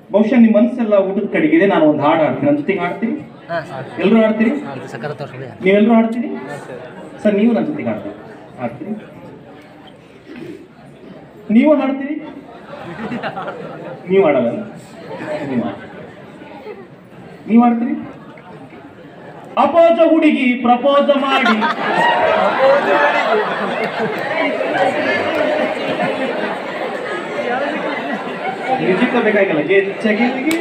ಬಹುಶಃ ನಿಮ್ಮ ಮನಸ್ಸೆಲ್ಲ ಊಟದ ಕಡೆಗಿದೆ ನಾನು ಒಂದು ಹಾಡು ಹಾಡ್ತೀನಿ ನನ್ನ ಜೊತೆಗೆ ಹಾಡ್ತೀನಿ ಎಲ್ಲರೂ ಹಾಡ್ತೀರಿ ಸಕ್ಕರೆ ತೋರಿಸ್ಬಿಡಿ ನೀವೆಲ್ಲರೂ ಹಾಡ್ತೀರಿ ಸರ್ ನೀವು ನನ್ನ ಜೊತೆಗೆ ಹಾಡ್ತೀರಿ ಹಾಡ್ತೀರಿ ನೀವು ಹಾಡ್ತೀರಿ ನೀವು ಹಾಡಲ್ಲ ನೀವು ಹಾಡಿ. ನೀವು ಹಾಡ್ತೀರಿ ಅಪೋಜ ಹುಡುಗಿ ಪ್ರಪೋಸ ಮಾಡಿ ಮ್ಯೂಸಿಕ್ ಬೇಕಾಗಿಲ್ಲ ಗೆಚ್ಚಗೆ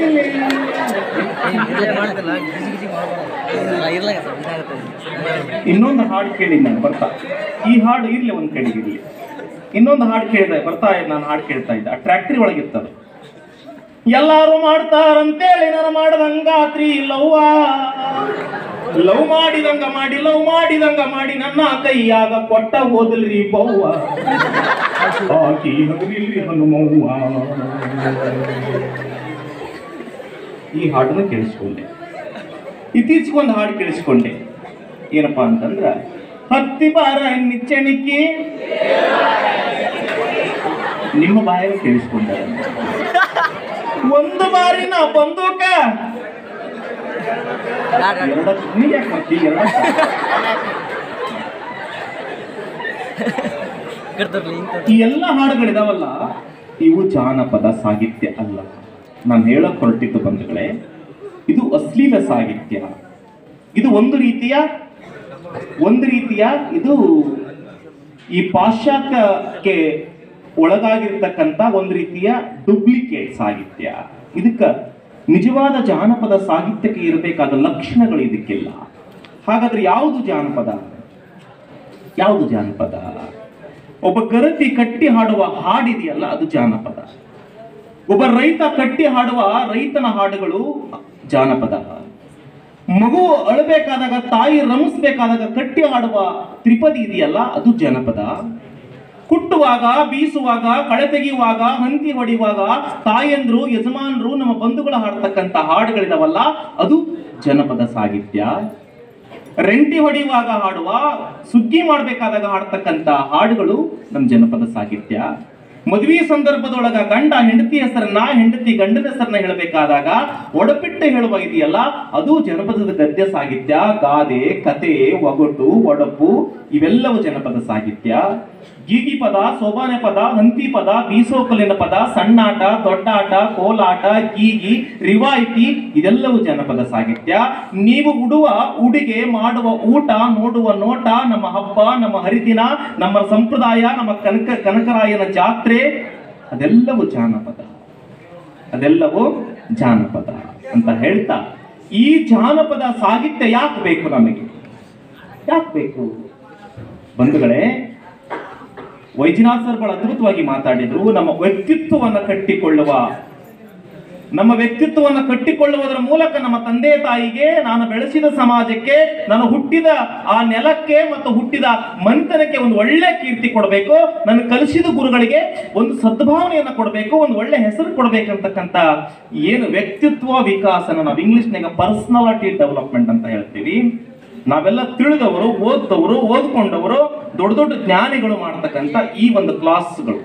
ಮಾಡಿದಲ್ಲ ಗಿಜಿ ಗಿಜಿ ಮಾಡ್ಬಾರ್ದು ಇರ್ಲಾಗ ಸರ್ ಇದಾಗುತ್ತೆ ಇನ್ನೊಂದು ಹಾಡು ಕೇಳಿ ನಾನು ಬರ್ತಾ ಈ ಹಾಡು ಇರ್ಲಿ ಒಂದ್ ಕಡೆ ಇರ್ಲಿ ಇನ್ನೊಂದು ಹಾಡು ಕೇಳಿದೆ ಬರ್ತಾ ನಾನು ಹಾಡು ಕೇಳ್ತಾ ಇದ್ದೆ ಆ ಟ್ರ್ಯಾಕ್ಟ್ರಿ ಒಳಗಿತ್ತದು ಎಲ್ಲಾರು ಮಾಡ್ತಾರಂತೇಳಿ ನಾನು ಮಾಡದಂಗಾತ್ರಿ ಲವ್ವ ಲವ್ ಮಾಡಿದಂಗ ಮಾಡಿ ಲವ್ ಮಾಡಿದಂಗ ಮಾಡಿ ನನ್ನ ಕೈಯಾಗ ಕೊಟ್ಟ ಹೋದಲ್ರಿ ಬವ್ವ ಆಕಿ ಹಗಲಿಲ್ರಿ ಹನುಮವ್ವ ಈ ಹಾಡನ್ನ ಕೇಳಿಸ್ಕೊಂಡೆ ಇತ್ತೀಚೆಗೆ ಒಂದು ಹಾಡು ಕೇಳಿಸ್ಕೊಂಡೆ ಏನಪ್ಪಾ ಅಂತಂದ್ರ ಹತ್ತಿ ಬಾರ ನಿಚ್ಚಣಿಕೆ ನಿಮ್ಮ ಬಾಯಲ್ಲಿ ಕೇಳಿಸ್ಕೊಂಡ ಒಂದು ಬಾರಿ ನಾ ಬಂದೂಕ ಎರಡ ನೀ ಯಾಕೆ ಮಾಡ್ತಿ ಎರಡ ಕಟ್ತಾರಲ್ಲ ಹಿಂಗೆ ಈ ಎಲ್ಲ ಹಾಡುಗಳಿದಾವಲ್ಲ ಇವು ಜಾನಪದ ಸಾಹಿತ್ಯ ಅಲ್ಲ ನಾನು ಹೇಳಕ್ ಹೊರಟಿದ್ದು ಬಂಧುಗಳೇ ಇದು ಅಶ್ಲೀಲ ಸಾಹಿತ್ಯ ಇದು ಒಂದು ರೀತಿಯ ಒಂದು ರೀತಿಯ ಇದು ಈ ಪಾಶ್ಚಾತ್ಯಕ್ಕೆ ಒಳಗಾಗಿರ್ತಕ್ಕಂಥ ಒಂದು ರೀತಿಯ ಡೂಪ್ಲಿಕೇಟ್ ಸಾಹಿತ್ಯ ಇದಕ್ಕ ನಿಜವಾದ ಜಾನಪದ ಸಾಹಿತ್ಯಕ್ಕೆ ಇರಬೇಕಾದ ಲಕ್ಷಣಗಳು ಇದಕ್ಕಿಲ್ಲ ಹಾಗಾದ್ರೆ ಯಾವುದು ಜಾನಪದ ಯಾವುದು ಜಾನಪದ ಒಬ್ಬ ಗರತಿ ಕಟ್ಟಿ ಹಾಡುವ ಹಾಡಿದೆಯಲ್ಲ ಅದು ಜಾನಪದ ಒಬ್ಬ ರೈತ ಕಟ್ಟಿ ಹಾಡುವ ರೈತನ ಹಾಡುಗಳು ಜಾನಪದ ಮಗು ಅಳಬೇಕಾದಾಗ ತಾಯಿ ರಮಿಸ್ಬೇಕಾದಾಗ ಕಟ್ಟಿ ಹಾಡುವ ತ್ರಿಪದಿ ಇದೆಯಲ್ಲ ಅದು ಜನಪದ ಕುಟ್ಟುವಾಗ ಬೀಸುವಾಗ ಕಳೆ ತೆಗೆಯುವಾಗ ಹಂತಿ ಹೊಡೆಯುವಾಗ ತಾಯಂದ್ರು ಯಜಮಾನರು ನಮ್ಮ ಬಂಧುಗಳು ಹಾಡ್ತಕ್ಕಂಥ ಹಾಡುಗಳಿದಾವಲ್ಲ ಅದು ಜನಪದ ಸಾಹಿತ್ಯ ರೆಂಟಿ ಹೊಡೆಯುವಾಗ ಹಾಡುವ ಸುಗ್ಗಿ ಮಾಡಬೇಕಾದಾಗ ಹಾಡ್ತಕ್ಕಂಥ ಹಾಡುಗಳು ನಮ್ಮ ಜನಪದ ಸಾಹಿತ್ಯ ಮದುವೆ ಸಂದರ್ಭದೊಳಗ ಗಂಡ ಹೆಂಡತಿ ಹೆಸರನ್ನ ಹೆಂಡತಿ ಗಂಡನ ಹೆಸರನ್ನ ಹೇಳಬೇಕಾದಾಗ ಒಡಪಿಟ್ಟು ಹೇಳುವ ಇದೆಯಲ್ಲ ಅದು ಜನಪದದ ಗದ್ಯ ಸಾಹಿತ್ಯ ಗಾದೆ ಕತೆ ಒಗಟು ಒಡಪು ಇವೆಲ್ಲವೂ ಜನಪದ ಸಾಹಿತ್ಯ ಗೀಗಿ ಪದ ಸೋಬಾನೆ ಪದ ಹಂತಿ ಪದ ಬೀಸೋಕಲಿನ ಪದ ಸಣ್ಣಾಟ ದೊಡ್ಡಾಟ ಕೋಲಾಟ ಗೀಗಿ ರಿವಾಯಿತಿ ಇದೆಲ್ಲವೂ ಜನಪದ ಸಾಹಿತ್ಯ ನೀವು ಉಡುವ ಉಡುಗೆ ಮಾಡುವ ಊಟ ನೋಡುವ ನೋಟ ನಮ್ಮ ಹಬ್ಬ ನಮ್ಮ ಹರಿದಿನ ನಮ್ಮ ಸಂಪ್ರದಾಯ ನಮ್ಮ ಕನಕ ಕನಕರಾಯನ ಜಾತ್ರೆ ಅದೆಲ್ಲವೂ ಜಾನಪದ ಅದೆಲ್ಲವೂ ಜಾನಪದ ಅಂತ ಹೇಳ್ತಾ ಈ ಜಾನಪದ ಸಾಹಿತ್ಯ ಯಾಕೆ ಬೇಕು ನಮಗೆ ಯಾಕೆ ಬೇಕು ಬಂಧುಗಳೇ ವೈದ್ಯನಾಥ್ ಸರ್ ಬಹಳ ಅದ್ಭುತವಾಗಿ ಮಾತಾಡಿದ್ರು ನಮ್ಮ ವ್ಯಕ್ತಿತ್ವವನ್ನು ಕಟ್ಟಿಕೊಳ್ಳುವ ನಮ್ಮ ವ್ಯಕ್ತಿತ್ವವನ್ನು ಕಟ್ಟಿಕೊಳ್ಳುವುದರ ಮೂಲಕ ನಮ್ಮ ತಂದೆ ತಾಯಿಗೆ ನಾನು ಬೆಳೆಸಿದ ಸಮಾಜಕ್ಕೆ ನಾನು ಹುಟ್ಟಿದ ಆ ನೆಲಕ್ಕೆ ಮತ್ತು ಹುಟ್ಟಿದ ಮನೆತನಕ್ಕೆ ಒಂದು ಒಳ್ಳೆ ಕೀರ್ತಿ ಕೊಡಬೇಕು ನಾನು ಕಲಿಸಿದ ಗುರುಗಳಿಗೆ ಒಂದು ಸದ್ಭಾವನೆಯನ್ನು ಕೊಡಬೇಕು ಒಂದು ಒಳ್ಳೆ ಹೆಸರು ಕೊಡಬೇಕಂತಕ್ಕಂಥ ಏನು ವ್ಯಕ್ತಿತ್ವ ವಿಕಾಸನ ನಾವು ಇಂಗ್ಲಿಷ್ನಾಗ ಪರ್ಸನಾಲಿಟಿ ಡೆವಲಪ್ಮೆಂಟ್ ಅಂತ ಹೇಳ್ತೀವಿ ನಾವೆಲ್ಲ ತಿಳಿದವರು ಓದ್ದವರು ಓದ್ಕೊಂಡವರು ದೊಡ್ಡ ದೊಡ್ಡ ಜ್ಞಾನಿಗಳು ಮಾಡ್ತಕ್ಕಂಥ ಈ ಒಂದು ಕ್ಲಾಸ್ಗಳು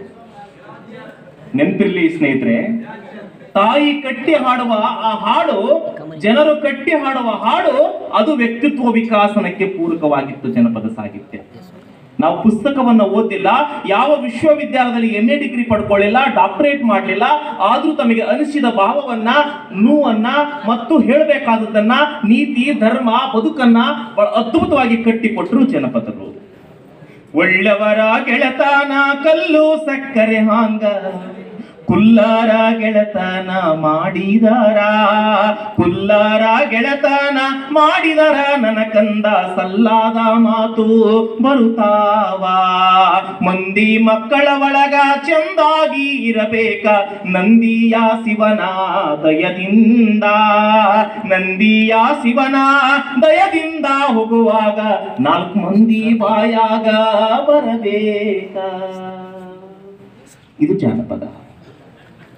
ನೆನಪಿರ್ಲಿ ಸ್ನೇಹಿತರೆ ತಾಯಿ ಕಟ್ಟಿ ಹಾಡುವ ಆ ಹಾಡು ಜನರು ಕಟ್ಟಿ ಹಾಡುವ ಹಾಡು ಅದು ವ್ಯಕ್ತಿತ್ವ ವಿಕಾಸನಕ್ಕೆ ಪೂರಕವಾಗಿತ್ತು ಜನಪದ ಸಾಹಿತ್ಯ ನಾವು ಪುಸ್ತಕವನ್ನ ಓದಿಲ್ಲ ಯಾವ ವಿಶ್ವವಿದ್ಯಾಲಯದಲ್ಲಿ ಎಂ ಎ ಡಿಗ್ರಿ ಪಡ್ಕೊಳ್ಳಿಲ್ಲ ಡಾಕ್ಟರೇಟ್ ಮಾಡಲಿಲ್ಲ ಆದ್ರೂ ತಮಗೆ ಅನಿಸಿದ ಭಾವವನ್ನ ನೋವನ್ನ ಮತ್ತು ಹೇಳಬೇಕಾದದನ್ನ ನೀತಿ ಧರ್ಮ ಬದುಕನ್ನ ಬಹಳ ಅದ್ಭುತವಾಗಿ ಕಟ್ಟಿಕೊಟ್ರು ಜನಪದರು ಒಳ್ಳೆವರ ಗೆಳತನ ಕಲ್ಲು ಸಕ್ಕರೆ ಹಾಂಗ ಕುಲ್ಲಾರ ಗೆಳತನ ಮಾಡಿದಾರ ಕುಲ್ಲಾರ ಗೆಳತನ ಮಾಡಿದರ ನನ್ನ ಕಂದ ಸಲ್ಲಾದ ಮಾತು ಬರುತ್ತಾವ ಮಂದಿ ಮಕ್ಕಳ ಒಳಗ ಚಂದಾಗಿ ಇರಬೇಕ ನಂದಿಯ ಶಿವನ ದಯದಿಂದ ನಂದಿಯ ಶಿವನ ದಯದಿಂದ ಹೋಗುವಾಗ ನಾಲ್ಕು ಮಂದಿ ಬಾಯಾಗ ಬರಬೇಕ ಇದು ಜಾನಪದ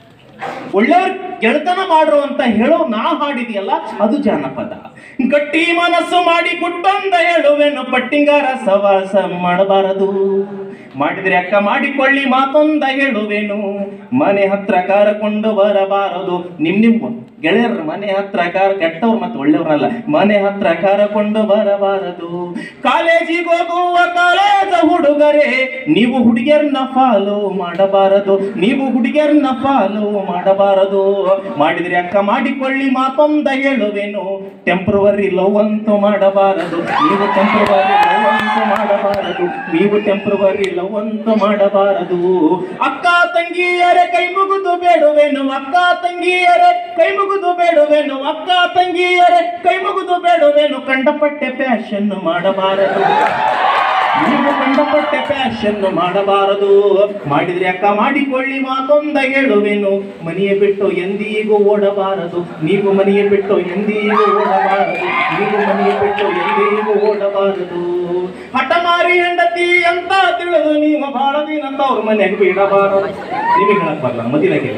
ಒಳ್ಳೆಯವ್ರ ಗೆಳತನ ಮಾಡ್ರು ಅಂತ ಹೇಳೋ ನಾ ಹಾಡಿದೆಯಲ್ಲ ಅದು ಜಾನಪದ ಗಟ್ಟಿ ಮನಸ್ಸು ಮಾಡಿ ಗುಟ್ಟೊಂದ ಹೇಳುವೆನು ಪಟ್ಟಿಂಗಾರ ಸವಾಸ ಮಾಡಬಾರದು ಮಾಡಿದ್ರೆ ಅಕ್ಕ ಮಾಡಿಕೊಳ್ಳಿ ಮಾತೊಂದ ಹೇಳುವೆನು ಮನೆ ಹತ್ರ ಕರಕೊಂಡು ಬರಬಾರದು ನಿಮ್ ನಿಮ್ ಗೆಳೆಯರ ಮನೆ ಹತ್ರ ಕಾರ ಕೆಟ್ಟವ್ರು ಮತ್ತೆ ಒಳ್ಳೆಯವ್ರಲ್ಲ ಮನೆ ಹತ್ರ ಕರಕೊಂಡು ಬರಬಾರದು ಕಾಲೇಜಿಗೆ ಹೋಗುವ ಕಾಲೇಜ ಹುಡುಗರೇ ನೀವು ಹುಡುಗಿಯರ್ನ ಫಾಲೋ ಮಾಡಬಾರದು ನೀವು ಹುಡುಗಿಯರ್ನ ಫಾಲೋ ಮಾಡಬಾರದು ಮಾಡಿದ್ರೆ ಅಕ್ಕ ಮಾಡಿಕೊಳ್ಳಿ ಮಾತೊಂದ ಹೇಳುವೆನು ಟೆಂಪ್ರವರಿ ಲವ್ ಅಂತೂ ಮಾಡಬಾರದು ನೀವು ಟೆಂಪ್ರವರಿ ಲವ್ ಅಂತೂ ಮಾಡಬಾರದು ನೀವು ಟೆಂಪ್ರವರಿ ಲವ್ ಅಂತೂ ಮಾಡಬಾರದು ಅಕ್ಕ ತಂಗಿಯರೇ ಕೈ ಮುಗಿದು ಬೇಡುವೆನು ಅಕ್ಕ ತಂಗಿಯರೇ ಕೈ ಮುಗಿದು ಬೇಡುವೆನು ಅಕ್ಕ ತಂಗಿಯರೇ ಕೈ ಮುಗಿದು ಬೇಡುವೆನು ಕಂಡಪಟ್ಟೆ ಫ್ಯಾಷನ್ ಮಾಡಬಾರದು ನೀವು ಕಂಡಪಟ್ಟೆ ಫ್ಯಾಷನ್ ಮಾಡಬಾರದು ಮಾಡಿದ್ರೆ ಅಕ್ಕ ಮಾಡಿಕೊಳ್ಳಿ ಮಾತೊಂದ ಹೇಳುವೆನು ಮನೆಯ ಬಿಟ್ಟು ಎಂದಿಗೂ ಓಡಬಾರದು ನೀವು ಮನೆಯ ಬಿಟ್ಟು ಎಂದಿಗೂ ಓಡಬಾರದು ನೀವು ಮನೆಯ ಬಿಟ್ಟು ಎಂದಿಗೂ ಓಡಬಾರದು ಹಠಮಾರಿ ಹೆಂಡತಿ ಅಂತ ತಿಳಿದು ನೀವು ಬಹಳ ದಿನ ಅವ್ರ ಮನೆಗೆ ಬಿಡಬಾರದು ನಿಮಗೆ ಹೇಳಕ್ ಬರಲ್ಲ ಮದುವೆಗೆ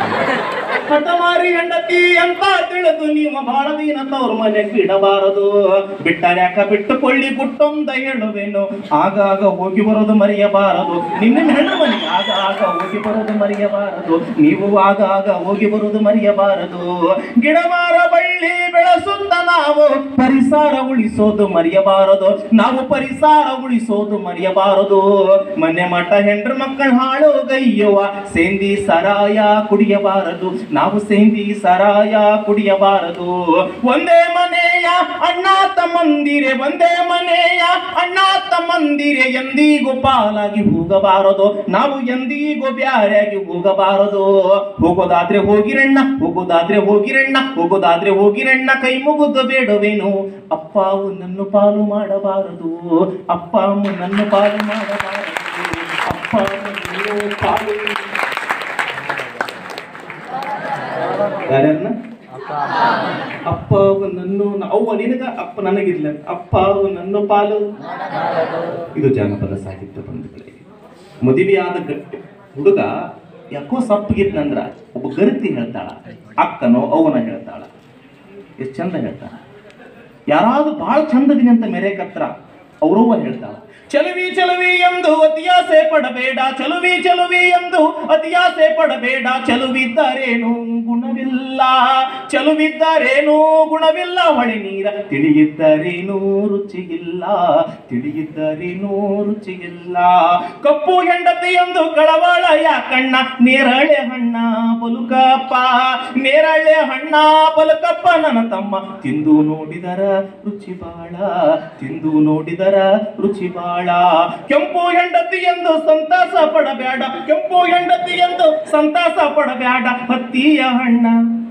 ಹಠಮಾರಿ ಹೆಂಡತಿ ಅಂತ ತಿಳಿದು ನೀವು ಬಹಳ ದಿನ ತವ್ರ ಮನೆಗೆ ಬಿಡಬಾರದು ಬಿಟ್ಟರೆ ಯಾಕ ಬಿಟ್ಟುಕೊಳ್ಳಿ ಗುಟ್ಟೊಂದ ಹೇಳುವೆನು ಆಗಾಗ ಹೋಗಿ ಬರೋದು ಮರೆಯಬಾರದು ನಿಮ್ಮ ನಿಮ್ಮ ಹೆಣ್ಣು ಮನೆಗೆ ಆಗ ಆಗ ಹೋಗಿ ಬರೋದು ಮರೆಯಬಾರದು ನೀವು ಆಗ ಆಗ ಹೋಗಿ ಬರೋದು ಮರೆಯಬಾರದು ಗಿಡಮಾರ ಬಳ್ಳಿ ಬೆಳೆಸುತ್ತ ನಾವು ಪರಿಸರ ಉಳಿಸೋದು ಮರೆಯಬಾರದು ನಾವು ಪರಿಸರ ಉಳಿಸೋದು ಮರೆಯಬಾರದು ಮನೆ ಮಠ ಹೆಂಡ್ರ ಮಕ್ಕಳ ಹಾಳು ಗೈಯುವ ಸೇಂದಿ ಸರಾಯ ಕುಡಿಯಬಾರದು ನಾವು ಸೇಂದಿ ಸರಾಯ ಕುಡಿಯಬಾರದು ಒಂದೇ ಮನೆಯ ಅಣ್ಣ ತಮ್ಮಂದಿರೆ ಒಂದೇ ಮನೆಯ ಅಣ್ಣ ತಮ್ಮಂದಿರೆ ಎಂದಿಗೂ ಪಾಲಾಗಿ ಹೋಗಬಾರದು ನಾವು ಎಂದಿಗೂ ಬ್ಯಾರೆಯಾಗಿ ಹೋಗಬಾರದು ಹೋಗೋದಾದ್ರೆ ಹೋಗಿರಣ್ಣ ಹೋಗೋದಾದ್ರೆ ಹೋಗಿರಣ್ಣ ಹೋಗೋದಾದ್ರೆ ಹೋಗಿರಣ್ಣ ಕೈ ಮುಗಿದು ಬೇಡುವೆನು ಅಪ್ಪ ನನ್ನು ಪಾಲು ಮಾಡಬಾರದು ಅಪ್ಪ ನನ್ನು ಪಾಲು ಮಾಡಬಾರದು ಅಪ್ಪ ನನ್ನು ಪಾಲು ಯಾರ್ಯಾರನ್ನ ಅಪ್ಪ ನನ್ನು ಅವ್ವ ನಿನಗ ಅಪ್ಪ ನನಗಿಲ್ಲ ಅಪ್ಪ ನನ್ನ ಪಾಲು ಇದು ಜಾನಪದ ಸಾಹಿತ್ಯ ಬಂಧುಗಳೇ ಮದುವೆಯಾದ ಗಟ್ಟಿ ಹುಡುಗ ಯಾಕೋ ಸಪ್ಪಗಿದ್ನಂದ್ರ ಒಬ್ಬ ಗರಿತಿ ಹೇಳ್ತಾಳ ಅಕ್ಕನೋ ಅವನ ಹೇಳ್ತಾಳ ಎಷ್ಟು ಚಂದ ಹೇಳ್ತಾಳ ಯಾರಾದ್ರೂ ಬಹಳ ಚಂದದಿನಿ ಅಂತ ಮೆರೆ ಕತ್ರ ಅವ್ರವ್ವ ಹೇಳ್ತಾಳ ಚಲುವಿ ಚಲುವಿ ಎಂದು ಅತಿಯಾಸೆ ಪಡಬೇಡ ಚಲುವಿ ಚಲುವಿ ಎಂದು ಅತಿಯಾಸೆ ಪಡಬೇಡ ಚಲುವಿದ್ದರೇನು ಗುಣವಿಲ್ಲ ಚಲುವಿದ್ದರೇನು ಗುಣವಿಲ್ಲ ಹೊಳೆ ನೀರ ತಿಳಿಯಿದ್ದರೇನು ರುಚಿಯಿಲ್ಲ ತಿಳಿಯಿದ್ದರೇನು ರುಚಿಯಿಲ್ಲ ಕಪ್ಪು ಹೆಂಡತಿ ಎಂದು ಕಳವಳ ಯಾಕಣ್ಣ ನೇರಳೆ ಹಣ್ಣ ಬಲುಕಪ್ಪ ನೇರಳೆ ಹಣ್ಣ ಬಲುಕಪ್ಪ ನನ್ನ ತಮ್ಮ ತಿಂದು ನೋಡಿದರ ರುಚಿ ಬಾಳ ತಿಂದು ನೋಡಿದರ ರುಚಿ ಬಾಳ ಕೆಂಪು ಹೆಂಡತಿ ಎಂದು ಸಂತಾಸ ಪಡಬೇಡ ಕೆಂಪು ಹೆಂಡತಿ ಎಂದು ಸಂತಾಸ ಪಡಬೇಡ ಹತ್ತಿಯ ಹಣ್ಣ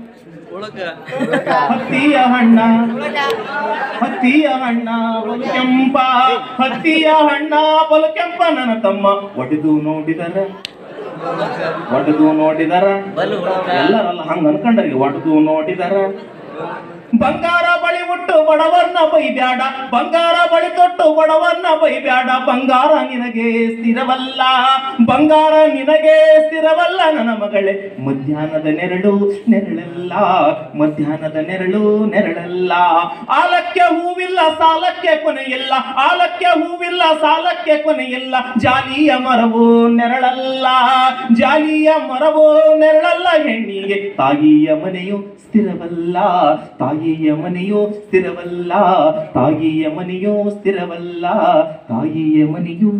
ಹತ್ತಿಯ ಹಣ್ಣ ಹತ್ತಿಯ ಹಣ್ಣ ಬಲು ಕೆಂಪ ಹತ್ತಿಯ ಹಣ್ಣ ಬಲು ಕೆಂಪ ನನ್ನ ತಮ್ಮ ಒಡೆದು ನೋಡಿದರ ಒಡೆದು ನೋಡಿದರ ಬಲು ಎಲ್ಲರಲ್ಲ ಹಂಗ ಅನ್ಕೊಂಡ್ರಿ ಒಡೆದು ನೋಡಿದರ ಬಂಗಾರ ಬಳಿ ಉಟ್ಟು ಬಡವರ್ನ ಬೈಬ್ಯಾಡ ಬಂಗಾರ ಬಳಿ ತೊಟ್ಟು ಬಡವರ್ನ ಬೈಬ್ಯಾಡ ಬಂಗಾರ ನಿನಗೆ ಸ್ಥಿರವಲ್ಲ ಬಂಗಾರ ನಿನಗೆ ಸ್ಥಿರವಲ್ಲ ನನ್ನ ಮಗಳೇ ಮಧ್ಯಾಹ್ನದ ನೆರಳು ನೆರಳಲ್ಲ ಮಧ್ಯಾಹ್ನದ ನೆರಳು ನೆರಳಲ್ಲ ಆಲಕ್ಕೆ ಹೂವಿಲ್ಲ ಸಾಲಕ್ಕೆ ಕೊನೆಯಿಲ್ಲ ಆಲಕ್ಕೆ ಹೂವಿಲ್ಲ ಸಾಲಕ್ಕೆ ಕೊನೆಯಿಲ್ಲ ಜಾಲಿಯ ಮರವು ನೆರಳಲ್ಲ ಜಾಲಿಯ ಮರವು ನೆರಳಲ್ಲ ಹೆಣ್ಣಿಗೆ ತಾಯಿಯ ಮನೆಯು ಸ್ಥಿರವಲ್ಲ ತಾಯಿಯ ಮನೆಯು ಸ್ಥಿರವಲ್ಲ ತಾಯಿಯ ಮನೆಯು ಸ್ಥಿರವಲ್ಲ ತಾಯಿಯ ಮನೆಯು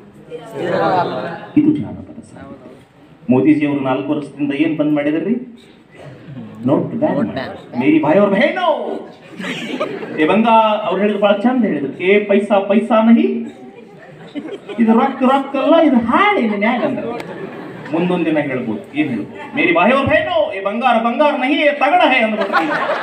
ಇದು ಜಾನಪದ ಸಾಹಿತ್ಯ ಮೋದಿಜಿಯವರು ನಾಲ್ಕು ವರ್ಷದಿಂದ ಏನ್ ಬಂದ್ ಮಾಡಿದ್ರಿ ನೋಟ್ ಬ್ಯಾನ್ Note ban. ಮೇರಿ ಭಾಯಿ ಅವ್ರ ಬಹೇನೋ ಏ ಬಂದ ಅವ್ರು ಹೇಳಿದ್ರು ಬಹಳ ಚಂದ ಹೇಳಿದ್ರು ಏ ಪೈಸಾ ಪೈಸಾ ನಹಿ ಇದು ರೊಕ್ಕ ರೊಕ್ಕ ಅಲ್ಲ ಇದು ಹಾಳೆ ನ್ಯಾಗ ಅಂದ್ರೆ ಮುಂದೊಂದ್ ದಿನ ಹೇಳ್ಬೋದು ಏನ್ ಹೇಳ್ಬೋದು ಮೇರಿ ಬಾಯಿ ಅವ್ರ ಬಹೇನೋ ಏ ಬಂಗಾರ ಬಂಗಾರ ನಹಿ ಏ ತಗಡ ಹೇ ಅಂದ್ಬಿಟ್ಟು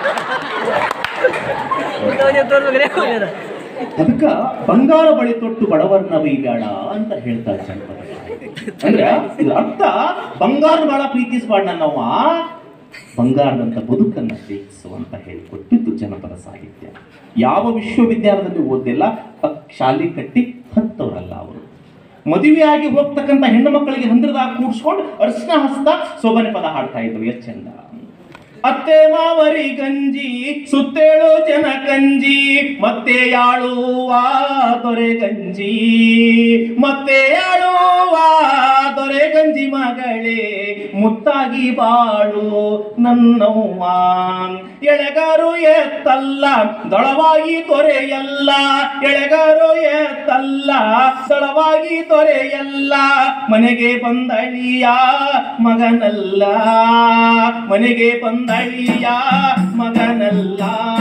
ಅದಕ್ಕ ಬಂಗಾರ ಬಳಿ ತೊಟ್ಟು ಬಡವರ್ನ ಬೈಬೇಡ ಅಂತ ಹೇಳ್ತಾರೆ ಜನಪದ ಅಂದ್ರೆ ಇದ್ರ ಅರ್ಥ ಬಂಗಾರ ಬಹಳ ಪ್ರೀತಿಸಬಾರ್ದ ನಾವ ಬಂಗಾರದಂತ ಬದುಕನ್ನ ಪ್ರೀತಿಸು ಅಂತ ಹೇಳಿಕೊಟ್ಟಿದ್ದು ಜನಪದ ಸಾಹಿತ್ಯ ಯಾವ ವಿಶ್ವವಿದ್ಯಾಲಯದಲ್ಲಿ ಓದಿಲ್ಲ ಶಾಲೆ ಕಟ್ಟಿ ಹತ್ತವರಲ್ಲ ಅವರು ಮದುವೆಯಾಗಿ ಹೋಗ್ತಕ್ಕಂಥ ಹೆಣ್ಣು ಮಕ್ಕಳಿಗೆ ಹಂದ್ರದಾಗ ಕೂಡ್ಸ್ಕೊಂಡು ಅರ್ಶನ ಹಸ್ತ ಸೋಬನೆ ಪದ ಹಾಡ್ತಾ ಇದ್ರು ಎಷ್ಟು ಚಂದ ಅತ್ತೆ ಮಾವರಿ ಗಂಜಿ ಸುತ್ತೇಳು ಜನ ಕಂಜಿ ಮತ್ತೆ ಯಾಳುವ ದೊರೆ ಗಂಜಿ ಮತ್ತೆ ಯಾಳುವ ದೊರೆ ಗಂಜಿ ಮಗಳೇ ಮುತ್ತಾಗಿ ಬಾಳು ನನ್ನವ್ವ ಎಳೆಗಾರು ಎತ್ತಲ್ಲ ದಳವಾಗಿ ದೊರೆಯಲ್ಲ ಎಳೆಗಾರು ಎತ್ತಲ್ಲ ದಳವಾಗಿ ದೊರೆಯಲ್ಲ ಮನೆಗೆ ಬಂದಳಿಯ ಮಗನಲ್ಲ ಮನೆಗೆ ಬಂದಳಿಯ ಮಗನಲ್ಲ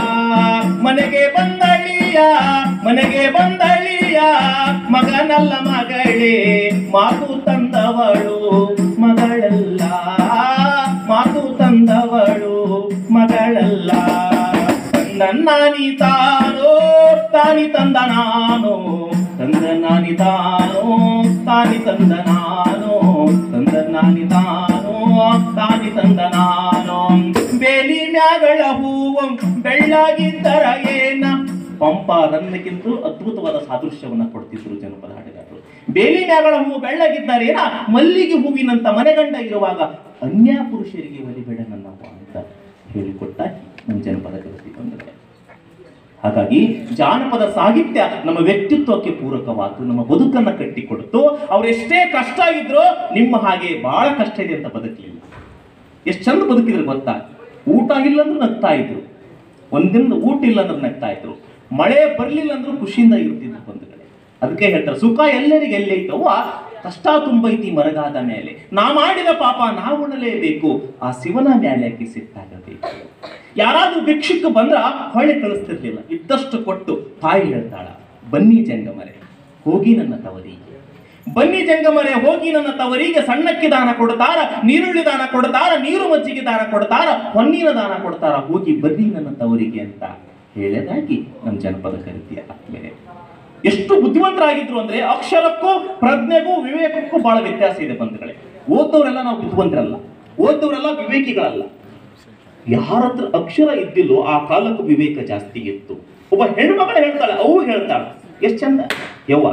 ಮನೆಗೆ ಬಂದಳಿಯ ಮನೆಗೆ ಬಂದಳಿಯ ಮಗನಲ್ಲ ಮಗಳೇ ಮಾತು ತಂದವಳು ಮಗಳಲ್ಲ ಮಾತು ತಂದವಳು ಮಗಳಲ್ಲ ತಂದನ್ನಾನಿ ತಾನೋ ತಾನಿ ತಂದ ನಾನು ತಂದ ನಾನಿ ತಾನೋ ತಾನಿ ತಂದ ನಾನು ತಂದ ನಾನಿ ತಾನೋ ತಾನಿ ತಂದ ನಾನು ಬೇಲಿ ಮ್ಯಾಗಳ ಹೂವು ಬೆಳ್ಳಾಗಿದ್ದರ ಏನ ಪಂಪ ರನ್ನಕ್ಕಿಂತ ಅದ್ಭುತವಾದ ಸಾದೃಶ್ಯವನ್ನ ಕೊಡ್ತಿದ್ರು ಜನಪದ ಹಾಡುಗಾರರು ಬೇಲಿ ಮ್ಯಾಗಳ ಹೂವು ಬೆಳ್ಳಗಿದ್ದಾರೇನ ಮಲ್ಲಿಗೆ ಹೂವಿನಂತ ಮನೆಗಂಡ ಇರುವಾಗ ಅನ್ಯ ಪುರುಷರಿಗೆ ಒಲಿಬೇಡ ನನ್ನವ್ವ ಅಂತ ಹೇಳಿಕೊಟ್ಟ ನಮ್ಮ ಜನಪದ ಕೃತಿ ಬಂದರೆ ಹಾಗಾಗಿ ಜಾನಪದ ಸಾಹಿತ್ಯ ನಮ್ಮ ವ್ಯಕ್ತಿತ್ವಕ್ಕೆ ಪೂರಕವಾದ್ದು ನಮ್ಮ ಬದುಕನ್ನ ಕಟ್ಟಿಕೊಡ್ತು ಅವರೆಷ್ಟೇ ಕಷ್ಟ ಇದ್ರೂ ನಿಮ್ಮ ಹಾಗೆ ಬಹಳ ಕಷ್ಟ ಇದೆ ಅಂತ ಬದುಕಲಿಲ್ಲ ಎಷ್ಟು ಚಂದ ಬದುಕಿದ್ರು ಗೊತ್ತಾ ಊಟ ಇಲ್ಲ ಅಂದ್ರೂ ನಗ್ತಾ ಇದ್ರು ಒಂದಿನ ಊಟ ಇಲ್ಲ ಅಂದ್ರೆ ನಗ್ತಾ ಇದ್ರು ಮಳೆ ಬರ್ಲಿಲ್ಲ ಅಂದ್ರೂ ಖುಷಿಯಿಂದ ಇರ್ತಿದ್ರು ಬಂಧುಗಳೇ ಅದಕ್ಕೆ ಹೇಳ್ತಾರೆ ಸುಖ ಎಲ್ಲರಿಗೆ ಎಲ್ಲೈತವ್ವ ಕಷ್ಟ ತುಂಬೈತಿ ಮರಗಾದ ಮೇಲೆ ನಾ ಮಾಡಿದ ಪಾಪ ನಾವು ಉಣಲೇಬೇಕು ಆ ಶಿವನ ಮ್ಯಾಲೆ ಸಿಟ್ಟಾಗಬೇಕು ಯಾರಾದ್ರೂ ಭಿಕ್ಷುಕ ಬಂದ್ರ ಹೊಳೆ ಕಳಿಸ್ತಿರ್ಲಿಲ್ಲ ಇದ್ದಷ್ಟು ಕೊಟ್ಟು ತಾಯಿ ಹೇಳ್ತಾಳ ಬನ್ನಿ ಜಂಗಮರೆ ಹೋಗಿ ನನ್ನ ತವರಿಗೆ ಬನ್ನಿ ಜಂಗಮರೆ ಹೋಗಿ ನನ್ನ ತವರಿಗೆ ಸಣ್ಣಕ್ಕಿ ದಾನ ಕೊಡ್ತಾರ ನೀರುಳ್ಳಿ ದಾನ ಕೊಡ್ತಾರ ನೀರು ಮಜ್ಜಿಗೆ ದಾನ ಕೊಡ್ತಾರ ಹೊನ್ನಿನ ದಾನ ಕೊಡ್ತಾರ ಹೋಗಿ ಬನ್ನಿ ನನ್ನ ತವರಿಗೆ ಅಂತ ಹೇಳದಾಗಿ ನಮ್ಮ ಜನಪದ ಕರಿತಿಯ ಆತ್ಮೇಲೆ ಎಷ್ಟು ಬುದ್ಧಿವಂತರಾಗಿದ್ರು ಅಂದ್ರೆ ಅಕ್ಷರಕ್ಕೂ ಪ್ರಜ್ಞೆಗೂ ವಿವೇಕಕ್ಕೂ ಬಹಳ ವ್ಯತ್ಯಾಸ ಇದೆ ಬಂಧುಗಳೇ ಓದ್ದವರೆಲ್ಲ ನಾವು ಬುದ್ಧಿವಂತರಲ್ಲ ಓದ್ದವರೆಲ್ಲ ವಿವೇಕಿಗಳಲ್ಲ ಯಾರ ಹತ್ರ ಅಕ್ಷರ ಇದ್ದಿಲ್ಲೋ ಆ ಕಾಲಕ್ಕೂ ವಿವೇಕ ಜಾಸ್ತಿ ಇತ್ತು ಒಬ್ಬ ಹೆಣ್ಮಗಳು ಹೇಳ್ತಾಳೆ ಅವು ಹೇಳ್ತಾಳೆ ಎಷ್ಟು ಚಂದ ಯವ್ವ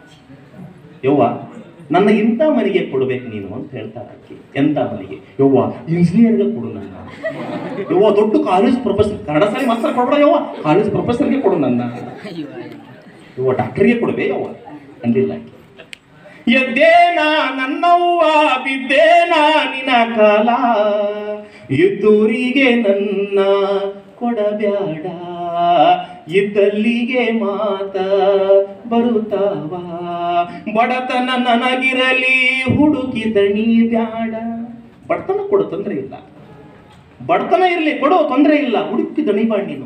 ಯವ್ವ ನನ್ನ ಇಂಥ ಮನೆಗೆ ಕೊಡ್ಬೇಕು ನೀನು ಅಂತ ಹೇಳ್ತಾಳೆ ಆಕೆ ಎಂತ ಮನೆಗೆ ಯವ್ವ ಇಂಜಿನಿಯರ್ಗೆ ಕೊಡು ನನ್ನ ಯವ್ವ ದೊಡ್ಡ ಕಾಲೇಜ್ ಪ್ರೊಫೆಸರ್ ಕನ್ನಡ ಸಾರಿ ಮಾಸ್ತರ್ ಕೊಡ್ಬೇಡ ಯವ್ವ ಕಾಲೇಜ್ ಪ್ರೊಫೆಸರ್ಗೆ ಕೊಡು ನನ್ನ ಯವ್ವ ಡಾಕ್ಟರ್ಗೆ ಕೊಡ್ಬೇ ಯವ್ವ ಅಂದಿಲ್ಲ ಆಕೆ ಎದ್ದೇನ ನನ್ನವ್ವ ಬಿದ್ದೇನ ನಿನ ಕಾಲ ಇದ್ದೂರಿಗೆ ನನ್ನ ಕೊಡಬ್ಯಾಡ ಇದ್ದಲ್ಲಿಗೆ ಮಾತ ಬರುತ್ತಾವ ಬಡತನ ನನಗಿರಲಿ ಹುಡುಕಿದಣಿ ಬ್ಯಾಡ ಬಡತನ ಕೊಡು ತೊಂದರೆ ಇಲ್ಲ ಬಡತನ ಇರಲಿ ಕೊಡು ತೊಂದರೆ ಇಲ್ಲ ಹುಡುಕಿದಣಿ ಬಾ ನೀನು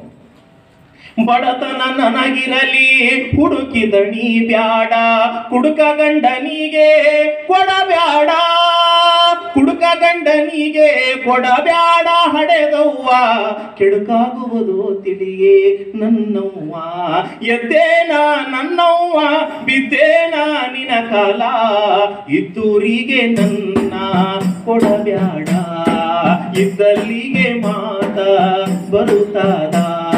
ಬಡತನ ನನಗಿರಲಿ ಹುಡುಕಿದಣಿ ಬ್ಯಾಡ ಕುಡುಕ ಗಂಡನಿಗೆ ಕೊಡಬ್ಯಾಡ ಕುಡುಕ ಗಂಡನಿಗೆ ಕೊಡಬ್ಯಾಡ ಹಡೆದವ್ವ ಕೆಡುಕಾಗುವುದು ತಿಳಿಯೇ ನನ್ನವ್ವ ಎದ್ದೇನ ನನ್ನವ್ವ ಬಿದ್ದೇನ ನಿನ ಕಾಲ ಇದ್ದೂರಿಗೆ ನನ್ನ ಕೊಡಬ್ಯಾಡ ಇದ್ದಲ್ಲಿಗೆ ಮಾತ ಬರುತ್ತಾದ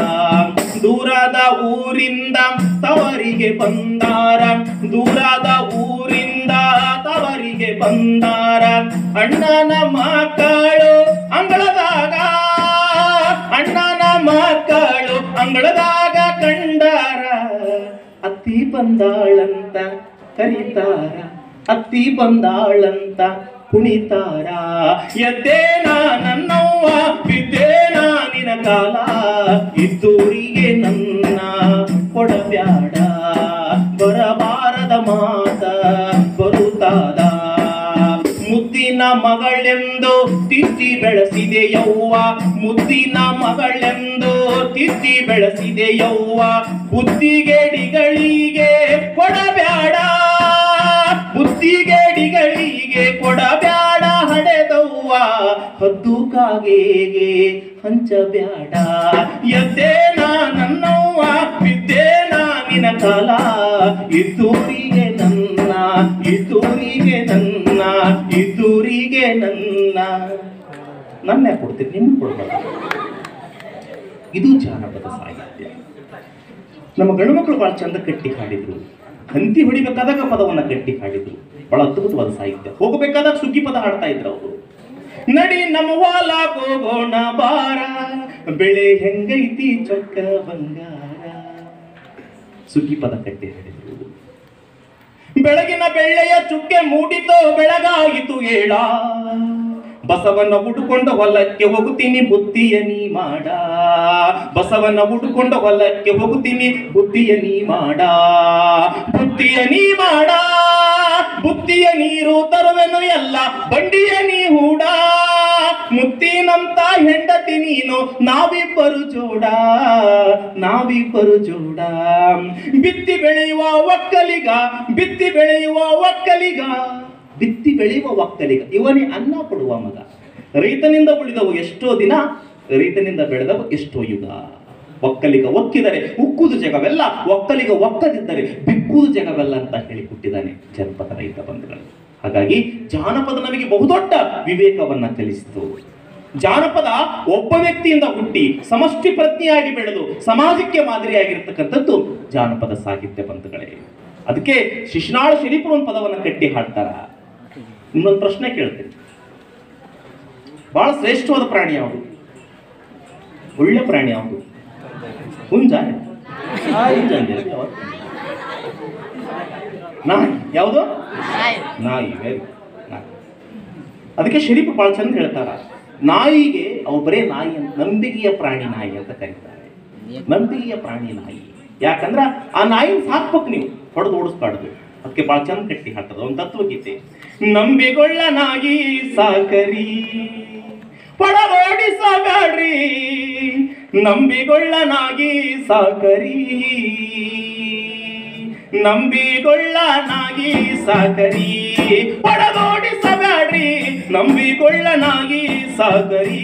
ದೂರದ ಊರಿಂದ ತವರಿಗೆ ಬಂದಾರ ದೂರದ ಊರಿಂದ ತವರಿಗೆ ಬಂದಾರ ಅಣ್ಣನ ಮಕ್ಕಳು ಅಂಗಳದಾಗ ಅಣ್ಣನ ಮಕ್ಕಳು ಅಂಗಳದಾಗ ಕಂಡಾರ ಅತ್ತಿ ಬಂದಾಳಂತ ಕರೀತಾರ ಅತ್ತಿ ಬಂದಾಳಂತ ಕುಣಿತಾರ ಎದ್ದೇನ ನನ್ನವ್ವ ಬಿದ್ದೇನ ನಿನ ಕಾಲ ಇದ್ದೂರಿಗೆ ನನ್ನ ಕೊಡಬ್ಯಾಡ ಬರಬಾರದ ಮಾತ ಬರುತ್ತಾದ ಮುದ್ದಿನ ಮಗಳೆಂದು ತಿದ್ದಿ ಬೆಳೆಸಿದೆ ಯವ್ವ ಮುದ್ದಿನ ಮಗಳೆಂದು ತಿದ್ದಿ ಬೆಳೆಸಿದೆ ಯವ್ವ ಬುದ್ಧಿಗೇಡಿಗಳಿಗೆ ಕೊಡಬ್ಯಾಡ ಬುದ್ಧಿಗೇಡಿಗಳಿಗೆ ಕೊಡಬ್ಯಾಡ ಹಡೆದವ್ವ ಹದ್ದು ಕಾಗೆಗೆ ಹಂಚಬ್ಯಾಡ ಎದ್ದೇನ ನನ್ನವ್ವ ಬಿದ್ದೇನ ನಿನ ಕಾಲ ಇದ್ದೂರಿಗೆ ನನ್ನ ಇದ್ದೂರಿಗೆ ನನ್ನ ಇದ್ದೂರಿಗೆ ನನ್ನ ನನ್ನ ಯಾಕೆ ಕೊಡ್ತೀನಿ ನಿಮ್ಗೆ ಕೊಡ್ಬಾರ್ದು ಇದು ಜಾನಪದ ಸಾಹಿತ್ಯ ನಮ್ಮ ಗಂಡು ಮಕ್ಕಳು ಭಾಳ ಚಂದ ಕಟ್ಟಿ ಹಾಡಿದ್ರು ಹಂತಿ ಹೊಡಿಬೇಕಾದಾಗ ಪದವನ್ನ ಕಟ್ಟಿ ಹಾಡಿದ್ರು ಬಹಳ ಅದ್ಭುತವಾದ ಸಾಹಿತ್ಯ ಹೋಗಬೇಕಾದಾಗ ಸುಗ್ಗಿ ಪದ ಹಾಡ್ತಾ ಇದ್ರು ಅವರು ನಡಿ ನಮ್ಮ ಹೊಲ ಹೋಗೋಣ ಬಾರ ಬೆಳೆ ಹೆಂಗೈತಿ ಚೊಕ್ಕ ಬಂಗಾರ ಸುಗ್ಗಿ ಪದ ಕಟ್ಟಿ ಹಾಡಿದ್ರು ಬೆಳಗಿನ ಬೆಳ್ಳೆಯ ಚುಕ್ಕೆ ಮೂಡಿತೋ ಬೆಳಗಾಯಿತು ಏಳ ಬಸವನ್ನ ಉಡುಕೊಂಡ ಹೊಲಕ್ಕೆ ಹೋಗುತ್ತೀನಿ ಬುದ್ಧಿಯ ನೀ ಮಾಡ ಬಸವನ್ನ ಉಡುಕೊಂಡ ಹೊಲಕ್ಕೆ ಹೋಗುತ್ತೀನಿ ಬುದ್ಧಿಯ ನೀ ಮಾಡ ಬುದ್ಧಿಯ ನೀ ಮಾಡ ಬುದ್ಧಿಯ ನೀರು ತರುವೆನು ಎಲ್ಲ ಬಂಡಿಯ ನೀ ಹೂಡ ಮುತ್ತಿನಂತ ಹೆಂಡತಿ ನೀನು ನಾವಿಬ್ಬರು ಜೋಡ ನಾವಿಬ್ಬರು ಜೋಡ ಬಿತ್ತಿ ಬೆಳೆಯುವ ಒಕ್ಕಲಿಗ ಬಿತ್ತಿ ಬೆಳೆಯುವ ಒಕ್ಕಲಿಗ ಬಿತ್ತಿ ಬೆಳೆಯುವ ಒಕ್ಕಲಿಗ ಇವನೇ ಅನ್ನ ಕೊಡುವ ಮಗ ರೈತನಿಂದ ಉಳಿದವು ಎಷ್ಟೋ ದಿನ ರೈತನಿಂದ ಬೆಳೆದವು ಎಷ್ಟೋ ಯುಗ ಒಕ್ಕಲಿಗ ಒಕ್ಕಿದರೆ ಉಕ್ಕುದು ಜಗವೆಲ್ಲ ಒಕ್ಕಲಿಗ ಒಕ್ಕದಿದ್ದರೆ ಬಿಕ್ಕುದು ಜಗವೆಲ್ಲ ಅಂತ ಹೇಳಿಕೊಟ್ಟಿದ್ದಾನೆ ಜನಪದ ರೈತ ಬಂಧುಗಳು ಹಾಗಾಗಿ ಜಾನಪದ ನಮಗೆ ಬಹುದೊಡ್ಡ ವಿವೇಕವನ್ನ ಕಲಿಸಿತು ಜಾನಪದ ಒಬ್ಬ ವ್ಯಕ್ತಿಯಿಂದ ಹುಟ್ಟಿ ಸಮಷ್ಟಿ ಪ್ರಜ್ಞೆಯಾಗಿ ಬೆಳೆದು ಸಮಾಜಕ್ಕೆ ಮಾದರಿಯಾಗಿರ್ತಕ್ಕಂಥದ್ದು ಜಾನಪದ ಸಾಹಿತ್ಯ ಬಂಧುಗಳೇ ಅದಕ್ಕೆ ಶಿಶುನಾಳ ಶರೀಫರು ಒಂದು ಪದವನ್ನು ಕಟ್ಟಿ ಹಾಡ್ತಾರ ಇನ್ನೊಂದು ಪ್ರಶ್ನೆ ಕೇಳ್ತೀನಿ ಬಹಳ ಶ್ರೇಷ್ಠವಾದ ಪ್ರಾಣಿ ಯಾವುದು ಒಳ್ಳೆ ಪ್ರಾಣಿ ಯಾವುದು ಹುಂಜ ಹುಂಜ ಅಂದಿರ ಯಾವುದು? ನಾಯಿ ಯಾವುದು ನಾಯಿ ವೆರಿ ನಾಯಿ ಅದಕ್ಕೆ ಶರೀಫ್ ಬಹಳ ಚಂದ ಹೇಳ್ತಾರ ನಾಯಿಗೆ ಅವು ಬರೇ ನಾಯಿ ಅಂತ ನಂಬಿಕೆಯ ಪ್ರಾಣಿ ನಾಯಿ ಅಂತ ಕರೀತಾರೆ ನಂಬಿಕೆಯ ಪ್ರಾಣಿ ನಾಯಿ ಯಾಕಂದ್ರ ಆ ನಾಯಿನ ಸಾಕ್ಬೇಕು ನೀವು ಹೊಡೆದು ಓಡಿಸ್ಬಾರ್ದು ಅದಕ್ಕೆ ಬಹಳ ಚಂದ ಕಟ್ಟಿ ಹಾಡ್ತದ ಒಂದು ತತ್ವಗೀತೆ ನಂಬಿಗೊಳ್ಳ ನಾಯಿ ಸಾಕರಿ ಹೊಡೆದೋಡಿಸಬೇಡ್ರಿ ನಂಬಿಗೊಳ್ಳ ನಾಗಿ ಸಾಕರಿ ನಂಬಿಗೊಳ್ಳ ನಾಗಿ ಸಾಕರಿ ಹೊಡೆದೋಡಿಸಬೇಡ್ರಿ ನಂಬಿಗೊಳ್ಳ ನಾಗಿ ಸಾಕರಿ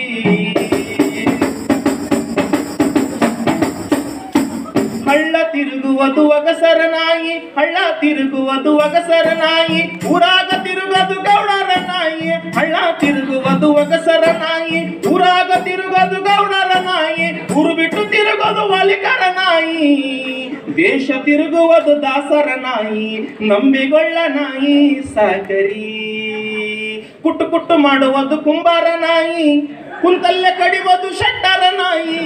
ಹಳ್ಳ ತಿರುಗುವುದು ಒಗಸರ ನಾಯಿ ಹಳ್ಳ ತಿರುಗುವುದು ಒಗಸರ ನಾಯಿ ಊರಾಗ ತಿರುಗದು ಗೌಡರ ನಾಯಿ ಹಳ್ಳ ತಿರುಗುವುದು ಒಗಸರ ನಾಯಿ ಊರಾಗ ತಿರುಗದು ಗೌಡರ ನಾಯಿ ಊರು ಬಿಟ್ಟು ತಿರುಗೋದು ವಾಲಿಕರ ನಾಯಿ ದೇಶ ತಿರುಗುವುದು ದಾಸರ ನಾಯಿ ನಂಬಿಗೊಳ್ಳ ನಾಯಿ ಸಾಕರಿ ಕುಟ್ಟು ಕುಟ್ಟು ಮಾಡುವುದು ಕುಂಬಾರ ನಾಯಿ ಕುಂತಲ್ಲೇ ಕಡಿವುದು ಶೆಟ್ಟರ ನಾಯಿ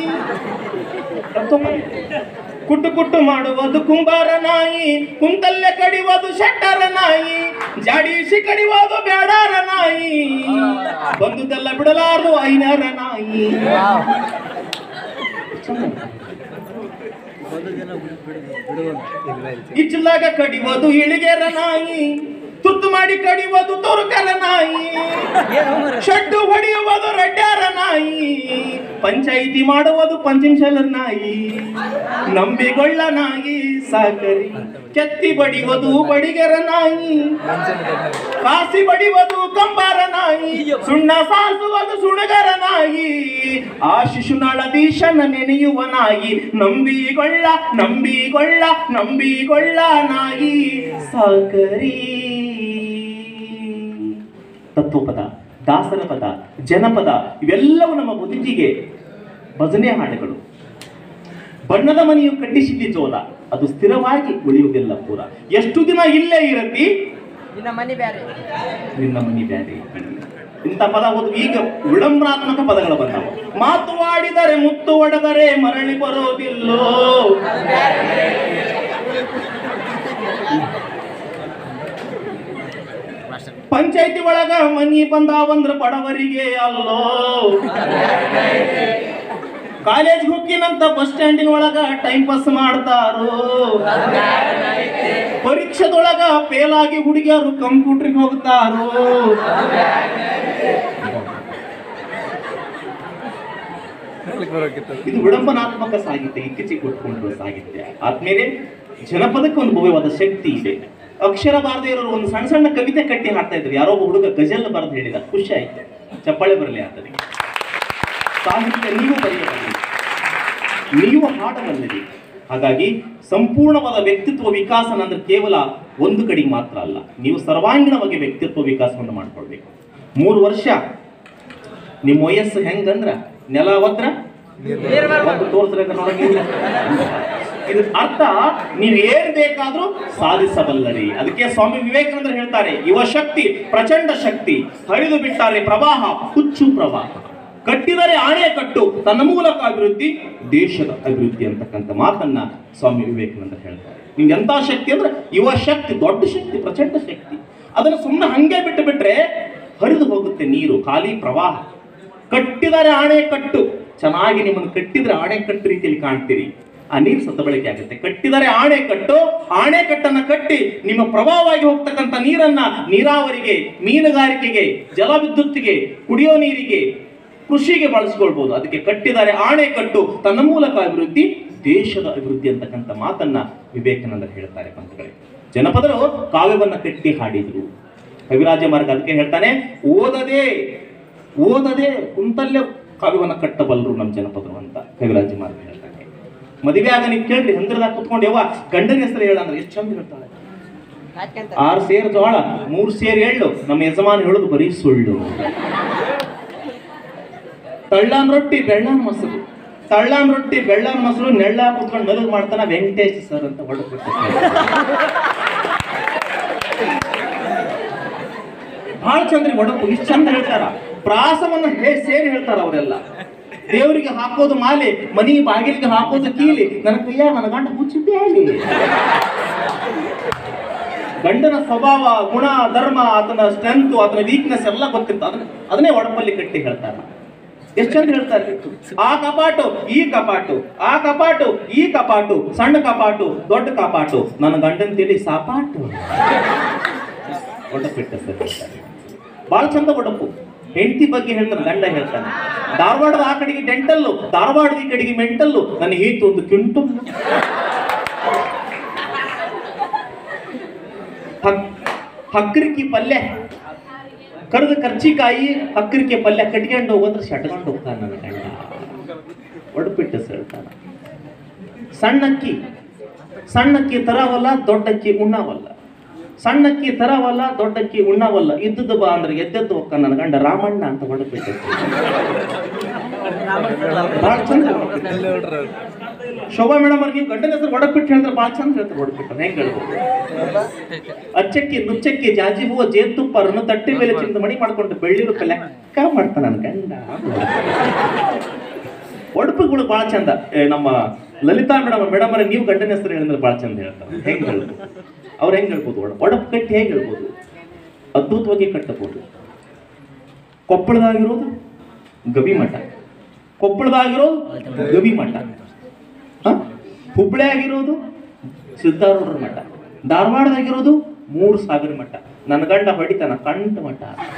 ಕುಟ್ಟು ಕುಟ್ಟು ಮಾಡುವುದು ಕುಂಬಾರ ನಾಯಿ ಕುಂತಲ್ಲೇ ಕಡಿಯುವುದು ಶೆಟ್ಟರ ನಾಯಿ ಜಾಡಿಸಿ ಕಡಿಯುವುದು ಬೇಡಾರ ನಾಯಿ ಬಂದುದೆಲ್ಲ ಬಿಡಲಾರದು ಐನರ ನಾಯಿ ಇಚ್ಚಲಾಗ ಕಡಿಯುವುದು ಇಳಿಗೆರ ನಾಯಿ ತುತ್ತು ಮಾಡಿ ಕಡಿಯುವುದು ತುರುಕರ ನಾಯಿ ಶೆಡ್ಡು ಹೊಡೆಯುವುದು ರೆಡ್ಡಾರ ನಾಯಿ ಪಂಚಾಯಿತಿ ಮಾಡುವುದು ಪಂಚಂಶಲರ ನಾಯಿ ನಂಬಿಗೊಳ್ಳ ನಾಯಿ ಸಾಕರಿ ಕೆತ್ತಿ ಬಡಿಯುವುದು ಬಡಿಗರ ನಾಯಿ ಕಾಸಿ ಬಡಿಯುವುದು ಕಂಬಾರ ನಾಯಿ ಸುಣ್ಣ ಸಾಸುವುದು ಸುಣಗರ ನಾಯಿ ಆ ಶಿಶುನಾಳ ದೀಶನ ನೆನೆಯುವ ನಾಯಿ ನಂಬಿಗೊಳ್ಳ ನಂಬಿಗೊಳ್ಳ ನಂಬಿಗೊಳ್ಳ ನಾಯಿ ಸಾಕರಿ ತತ್ವಪದ ದಾಸರ ಪದ ಜನಪದ ಇವೆಲ್ಲವೂ ನಮ್ಮ ಬದುಕಿಗೆ ಭಜನೆ ಹಾಡುಗಳು ಬಣ್ಣದ ಮನೆಯು ಕಟ್ಟಿಸಿದ್ದಿ ಜೋಲ ಅದು ಸ್ಥಿರವಾಗಿ ಉಳಿಯುವುದಿಲ್ಲ ಪೂರ ಎಷ್ಟು ದಿನ ಇಲ್ಲೇ ಇರತಿ ಇನ್ನ ಮನಿ ಬ್ಯಾರೆ ನಿನ್ನ ಮನಿ ಬ್ಯಾರೆ ಇಂಥ ಪದ ಓದು ಈಗ ವಿಡಂಬನಾತ್ಮಕ ಪದಗಳು ಬಂದವು ಮಾತು ಆಡಿದರೆ ಮುತ್ತು ಒಡೆದರೆ ಮರಳಿ ಬರೋದಿಲ್ಲೋ ಪಂಚಾಯತಿ ಒಳಗ ಮನಿ ಬಂದಾವಂದ್ರ ಬಡವರಿಗೆ ಅಲ್ಲೋ ಕಾಲೇಜ್ ಹೋಗಿನಂತ ಬಸ್ ಸ್ಟ್ಯಾಂಡಿನ ಒಳಗ ಟೈಮ್ ಪಾಸ್ ಮಾಡ್ತಾರೋ ಪರೀಕ್ಷೆದೊಳಗ ಫೇಲ್ ಆಗಿ ಹುಡುಗಿಯರು ಕಂಪ್ಯೂಟರ್ಗೆ ಹೋಗ್ತಾರೋ ಇದು ವಿಡಂಬನಾತ್ಮಕ ಸಾಹಿತ್ಯ ಇತ್ತೀಚೆಗೆ ಕೊಟ್ಕೊಂಡಿರುವ ಸಾಹಿತ್ಯ ಆದ್ಮೇಲೆ ಜನಪದಕ್ಕೆ ಒಂದು ಭವ್ಯವಾದ ಶಕ್ತಿ ಇದೆ ಅಕ್ಷರ ಬಾರದೇ ಇರೋರು ಒಂದು ಸಣ್ಣ ಸಣ್ಣ ಕವಿತೆ ಕಟ್ಟಿ ಹಾಡ್ತಾ ಇದ್ರು ಯಾರೋ ಒಬ್ಬ ಹುಡುಗ ಗಜಲ್ ಬರೆದು ಹೇಳಿದ ಖುಷಿ ಆಯ್ತು ಚಪ್ಪಾಳೆ ಬರಲಿ ಆತನಿಗೆ ಸಾಹಿತ್ಯ ನೀವು ಬರೆಯಬಲ್ಲಿರಿ ನೀವು ಹಾಡಬಲ್ಲಿರಿ ಹಾಗಾಗಿ ಸಂಪೂರ್ಣವಾದ ವ್ಯಕ್ತಿತ್ವ ವಿಕಾಸ ಅಂದ್ರೆ ಕೇವಲ ಒಂದು ಕಡೆಗೆ ಮಾತ್ರ ಅಲ್ಲ ನೀವು ಸರ್ವಾಂಗೀಣವಾಗಿ ವ್ಯಕ್ತಿತ್ವ ವಿಕಾಸವನ್ನು ಮಾಡ್ಕೊಳ್ಬೇಕು ಮೂರು ವರ್ಷ ನಿಮ್ಮ ವಯಸ್ಸು ಹೆಂಗಂದ್ರ ನೆಲ ಒದ್ರ ಒಂದು ತೋರ್ಸ್ರೆ ನೋಡಂಗಿಲ್ಲ ಇದ್ರ ಅರ್ಥ ನೀವ್ ಏನ್ ಬೇಕಾದ್ರೂ ಸಾಧಿಸಬಲ್ಲರಿ ಅದಕ್ಕೆ ಸ್ವಾಮಿ ವಿವೇಕಾನಂದರು ಹೇಳ್ತಾರೆ ಯುವ ಶಕ್ತಿ ಪ್ರಚಂಡ ಶಕ್ತಿ ಹರಿದು ಬಿಟ್ಟಾರೆ ಪ್ರವಾಹ ಹುಚ್ಚು ಪ್ರವಾಹ ಕಟ್ಟಿದರೆ ಆಣೆ ಕಟ್ಟು ತನ್ನ ಮೂಲಕ ಅಭಿವೃದ್ಧಿ ದೇಶದ ಅಭಿವೃದ್ಧಿ ಅಂತಕ್ಕಂಥ ಮಾತನ್ನ ಸ್ವಾಮಿ ವಿವೇಕಾನಂದ ಹೇಳ್ತಾರೆ ನಿಮ್ಗೆ ಎಂತ ಶಕ್ತಿ ಅಂದ್ರೆ ಯುವ ಶಕ್ತಿ ದೊಡ್ಡ ಶಕ್ತಿ ಪ್ರಚಂಡ ಶಕ್ತಿ ಅದನ್ನು ಸುಮ್ಮನೆ ಹಂಗೆ ಬಿಟ್ಟು ಬಿಟ್ರೆ ಹರಿದು ಹೋಗುತ್ತೆ ನೀರು ಖಾಲಿ ಪ್ರವಾಹ ಕಟ್ಟಿದರೆ ಆಣೆ ಕಟ್ಟು ಚೆನ್ನಾಗಿ ನಿಮ್ಮನ್ನು ಕಟ್ಟಿದ್ರೆ ಆಣೆ ಕಟ್ಟು ರೀತಿಯಲ್ಲಿ ಕಾಣ್ತೀರಿ ಆ ನೀರು ಸತ್ತ ಬಳಕೆ ಆಗುತ್ತೆ ಕಟ್ಟಿದರೆ ಆಣೆ ಕಟ್ಟು ಆಣೆ ಕಟ್ಟನ್ನ ಕಟ್ಟಿ ನಿಮ್ಮ ಪ್ರವಾಹವಾಗಿ ಹೋಗ್ತಕ್ಕಂಥ ನೀರನ್ನ ನೀರಾವರಿಗೆ ಮೀನುಗಾರಿಕೆಗೆ ಜಲವಿದ್ಯುತ್ತಿಗೆ ಕುಡಿಯೋ ನೀರಿಗೆ ಕೃಷಿಗೆ ಬಳಸ್ಕೊಳ್ಬಹುದು ಅದಕ್ಕೆ ಕಟ್ಟಿದರೆ ಆಣೆ ಕಟ್ಟು ತನ್ನ ಮೂಲಕ ಅಭಿವೃದ್ಧಿ ದೇಶದ ಅಭಿವೃದ್ಧಿ ಅಂತಕ್ಕಂಥ ಮಾತನ್ನ ವಿವೇಕಾನಂದರು ಹೇಳ್ತಾರೆ ಬಂಧುಗಳೇ ಜನಪದರು ಕಾವ್ಯವನ್ನ ಕಟ್ಟಿ ಹಾಡಿದ್ರು ಕವಿರಾಜ ಮಾರ್ಗ ಅದಕ್ಕೆ ಹೇಳ್ತಾನೆ ಓದದೆ ಓದದೆ ಕುಂತಲ್ಲೇ ಕಾವ್ಯವನ್ನ ಕಟ್ಟಬಲ್ಲರು ನಮ್ಮ ಜನಪದರು ಅಂತ ಕವಿರಾಜ ಮಾರ್ಗ ಹೇಳ್ತಾನೆ ಮದುವೆ ಆಗ ನೀವು ಕೇಳ್ರಿ ಹಂದ್ರದಾಗ ಕುತ್ಕೊಂಡು ಯವ್ವ ಗಂಡನ ಹೆಸರು ಹೇಳ ಅಂದ್ರೆ ಎಷ್ಟು ಚಂದ ಹೇಳ್ತಾಳೆ ಆರು ಸೇರ್ ಜೋಳ ಮೂರು ಸೇರ್ ಎಳ್ಳು ನಮ್ಮ ಯಜಮಾನ ಹೇಳೋದು ಬರೀ ಸುಳ್ಳು ತಳ್ಳಾನ್ ರೊಟ್ಟಿ ಬೆಳ್ಳಾನ್ ಮೊಸರು ತಳ್ಳಾನ್ ರೊಟ್ಟಿ ಬೆಳ್ಳಾನ್ ಮೊಸರು ನೆಳ್ಳ ಕುತ್ಕೊಂಡು ಮೆಲುಗು ಮಾಡ್ತಾನ ವೆಂಕಟೇಶ್ ಸರ್ ಅಂತ ಹೊಡೆದ್ಬಿಟ್ಟು ಬಹಳ ಚಂದ್ರಿ ಒಡಪು ಇಷ್ಟು ಚಂದ ಹೇಳ್ತಾರ ಪ್ರಾಸವನ್ನ ಹೇ ಸೇರಿ ಹೇಳ್ತಾರ ಅವರೆಲ್ಲ ದೇವರಿಗೆ ಹಾಕೋದು ಮಾಲೆ ಮನಿ ಬಾಗಿಲಿಗೆ ಹಾಕೋದು ಕೀಲಿ ನನ್ನ ಕೈಯ ನನ್ನ ಗಂಡ ಹುಚ್ಚಿ ಬೇಲಿ ಗಂಡನ ಸ್ವಭಾವ ಗುಣ ಧರ್ಮ ಆತನ ಸ್ಟ್ರೆಂತ್ ಆತನ ವೀಕ್ನೆಸ್ ಎಲ್ಲ ಗೊತ್ತಿರ್ತ ಅದನ್ನ ಅದನ್ನೇ ಒಡಪಲ್ಲಿ ಕಟ್ಟಿ ಹೇಳ್ತಾರ ಎಷ್ಟು ಚಂದ ಹೇಳ್ತಾರೆ ಆ ಕಪಾಟು ಈ ಕಪಾಟು ಆ ಕಪಾಟು ಈ ಕಪಾಟು ಸಣ್ಣ ಕಪಾಟು ದೊಡ್ಡ ಕಪಾಟು ನನ್ನ ಗಂಡನ ತಿಳಿ ಸಾಪಾಟು ಒಡಪಿಟ್ಟ ಸರ್ ಹೇಳ್ತಾರೆ ಬಹಳ ಚಂದ ಒಡಪು ಹೆಂಡತಿ ಬಗ್ಗೆ ಹೇಳ್ತಾನೆ ಗಂಡ ಹೇಳ್ತಾನೆ ಧಾರವಾಡದ ಆ ಕಡೆಗೆ ಡೆಂಟಲ್ಲು ಧಾರವಾಡದ ಈ ಕಡೆಗೆ ಮೆಂಟಲ್ಲು ನನ್ನ ಹೀತು ಒಂದು ಕ್ವಿಂಟು ಹಕ್ ಹಕ್ಕರಿಕಿ ಪಲ್ಯ ಕರೆದು ಕರ್ಚಿಕಾಯಿ ಹಕ್ಕರಿಕೆ ಪಲ್ಯ ಕಟ್ಕೊಂಡು ಹೋಗೋದ್ರೆ ಶಟ್ಕೊಂಡು ಹೋಗ್ತಾನೆ ನನ್ನ ಗಂಡ ಒಡಪಿಟ್ಟು ಹೇಳ್ತಾನ ಸಣ್ಣಕ್ಕಿ ಸಣ್ಣಕ್ಕಿ ತರವಲ್ಲ ದೊಡ್ಡಕ್ಕಿ ಉಣ್ಣವಲ್ಲ ಸಣ್ಣಕ್ಕಿ ತರವಲ್ಲ ದೊಡ್ಡಕ್ಕಿ ಉಣ್ಣವಲ್ಲ ಇದ್ದದ್ದು ಬಾ ಅಂದ್ರೆ ಎದ್ದದ್ದು ಹೋಗ್ತಾನ ನನ್ನ ಗಂಡ ರಾಮಣ್ಣ ಅಂತ ಹೊಡಪಿಟ್ಟು ಭಾಳ ಚಂದ ಹೊಡಪಿಟ್ಟು. ಶೋಭಾ ಮೇಡಮ್ ಅವ್ರಿಗೆ ನೀವು ಗಂಡನ ಹೆಸರು ಒಡಪಿಟ್ಟು ಹೇಳಿದ್ರೆ ಭಾಳ ಚಂದ ಹೇಳ್ತಾರೆ ಒಡಪಿಟ್ಟು ಹೆಂಗ್ ಹೇಳ್ಬೋದು ಅಚ್ಚಕ್ಕಿ ನುಚ್ಚಕ್ಕಿ ಜಾಜಿ ಹೂವು ಜೇನುತುಪ್ಪ ರನ್ನು ತಟ್ಟೆ ಮೇಲೆ ಚಿಂದ ಮಣಿ ಮಾಡ್ಕೊಂಡು ಬೆಳ್ಳಿರು ಲೆಕ್ಕ ಮಾಡ್ತಾನ ನನ್ನ ಗಂಡ ಒಡಪುಗಳು ಬಹಳ ಚಂದ ಏ, ನಮ್ಮ ಲಲಿತಾ ಮೇಡಮ್ ಮೇಡಮ್ ಅವರೇ ನೀವು ಗಂಡನ ಹೆಸರು ಹೇಳಿದ್ರೆ ಬಹಳ ಚಂದ ಹೇಳ್ತಾರೆ ಹೆಂಗ್ ಹೇಳ್ಬೋದು ಅವ್ರು ಹೆಂಗ್ ಹೇಳ್ಬೋದು ಒಡ ಒಡಪು ಕಟ್ಟಿ ಹೇಗೆ ಹೇಳ್ಬೋದು ಅದ್ಭುತವಾಗಿ ಕಟ್ಟಬಹುದು ಕೊಪ್ಪಳದಾಗಿರೋದು ಗವಿ ಮಠ ಕೊಪ್ಪಳದಾಗಿರೋದು ಗವಿ ಮಠ ಹ? ಹುಬ್ಳಿ ಆಗಿರೋದು ಸಿದ್ಧಾರೂಢರ ಮಠ ಧಾರವಾಡದಾಗಿರೋದು ಮೂರು ಸಾವಿರ ಮಠ ನನ್ನ ಗಂಡ ಹೊಡಿತಾನ ಕಂಠ ಮಠ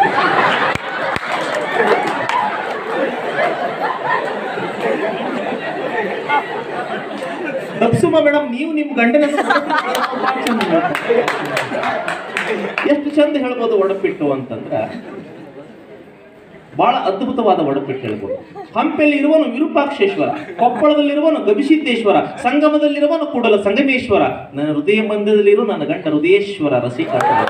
ತಪ್ಸುಮ ಮೇಡಮ್ ನೀವು ನಿಮ್ಮ ಗಂಡನ ಎಷ್ಟು ಚಂದ ಹೇಳ್ಬೋದು ಒಡಪಿಟ್ಟು ಅಂತಂದ್ರ ಬಹಳ ಅದ್ಭುತವಾದ ಒಡಪಿಟ್ಟು ಹೇಳ್ಬೋದು ಹಂಪೆಯಲ್ಲಿ ಇರುವನು ವಿರೂಪಾಕ್ಷೇಶ್ವರ ಕೊಪ್ಪಳದಲ್ಲಿರುವನು ಗವಿಸಿದ್ದೇಶ್ವರ ಸಂಗಮದಲ್ಲಿರುವನು ಕೂಡಲ ಸಂಗಮೇಶ್ವರ ನನ್ನ ಹೃದಯ ಮಂದಿರದಲ್ಲಿರೋ ನನ್ನ ಗಂಡ ಹೃದಯೇಶ್ವರ ರಸಿಕ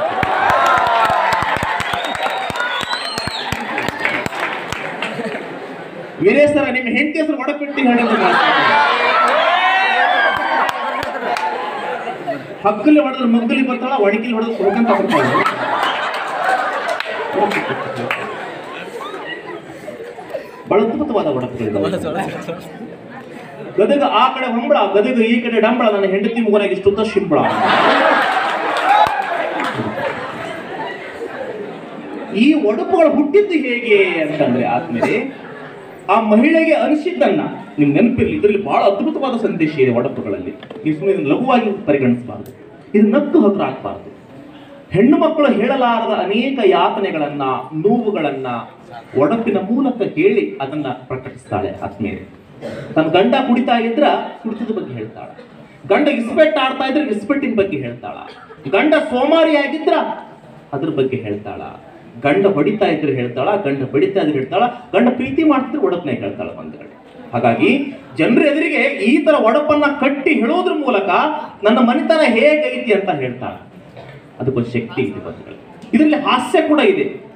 ವೀರೇಶ್ವರ ನಿಮ್ಮ ಹೆಂಡತಿ ಹೆಸರು ಒಡಪಿಟ್ಟು ಹೇಳಿದ್ರು ಹಕ್ಕಲ್ಲಿ ಹೊಡೆದ್ರೆ ಮುಗ್ಗಲಿ ಬರ್ತಾಳ ಒಣಗಿಲಿ ಹೊಡೆದ್ರೆ ಸೋಕಂತ ಬರ್ತಾಳ ಬಹಳ ಅದ್ಭುತವಾದ ಒಡಪುಗಳು ಗದಗ ಆ ಕಡೆ ಹೊಂಬಳ ಗದಗ ಈ ಕಡೆ ಡಂಬಳ ನನ್ನ ಹೆಂಡತಿ ಮುಗನಾಗಿ ಇಷ್ಟುದ್ದ ಶಿಂಬಳ ಈ ಒಡಪುಗಳು ಹುಟ್ಟಿದ್ದು ಹೇಗೆ ಅಂತಂದ್ರೆ ಆದ್ಮೇಲೆ ಆ ಮಹಿಳೆಗೆ ಅನಿಸಿದ್ದನ್ನ ನಿಮ್ ನೆನಪಿರ್ಲಿ ಇದರಲ್ಲಿ ಬಹಳ ಅದ್ಭುತವಾದ ಸಂದೇಶ ಇದೆ ಒಡಪುಗಳಲ್ಲಿ ನೀವು ಸುಮ್ಮನೆ ಇದನ್ನ ಲಘುವಾಗಿ ಪರಿಗಣಿಸಬಾರದು ಇದು ನಕ್ಕು ಹತ್ರ ಆಗ್ಬಾರ್ದು ಹೆಣ್ಣು ಮಕ್ಕಳು ಹೇಳಲಾರದ ಅನೇಕ ಯಾತನೆಗಳನ್ನ ನೋವುಗಳನ್ನ ಒಡಪಿನ ಮೂಲಕ ಹೇಳಿ ಅದನ್ನ ಪ್ರಕಟಿಸ್ತಾಳೆ ಆತ್ಮೀಯರೇ ತನ್ನ ಗಂಡ ಕುಡಿತಾ ಇದ್ರ ಕುಡಿತದ ಬಗ್ಗೆ ಹೇಳ್ತಾಳ ಗಂಡ ಇಸ್ಪೆಟ್ ಆಡ್ತಾ ಇದ್ರೆ ಇಸ್ಪೆಟ್ಟಿನ ಬಗ್ಗೆ ಹೇಳ್ತಾಳ ಗಂಡ ಸೋಮಾರಿ ಆಗಿದ್ರ ಅದ್ರ ಬಗ್ಗೆ ಹೇಳ್ತಾಳ ಗಂಡ ಹೊಡಿತಾ ಇದ್ರೆ ಹೇಳ್ತಾಳ ಗಂಡ ಬಡಿತಾ ಇದ್ರೆ ಹೇಳ್ತಾಳ ಗಂಡ ಪ್ರೀತಿ ಮಾಡ್ತಿದ್ರೆ ಒಡಪನೆ ಹೇಳ್ತಾಳ ಬಂಧುಗಳೇ ಹಾಗಾಗಿ ಜನರ ಎದುರಿಗೆ ಈ ತರ ಒಡಪನ್ನ ಕಟ್ಟಿ ಹೇಳೋದ್ರ ಮೂಲಕ ನನ್ನ ಮನೆತನ ಹೇಗೈತಿ ಅಂತ ಹೇಳ್ತಾಳ ಅದಕ್ಕೊಂದು ಶಕ್ತಿ ಇದೆ ಬಂಧುಗಳೇ ಇದರಲ್ಲಿ ಹಾಸ್ಯ ಕೂಡ ಇದೆ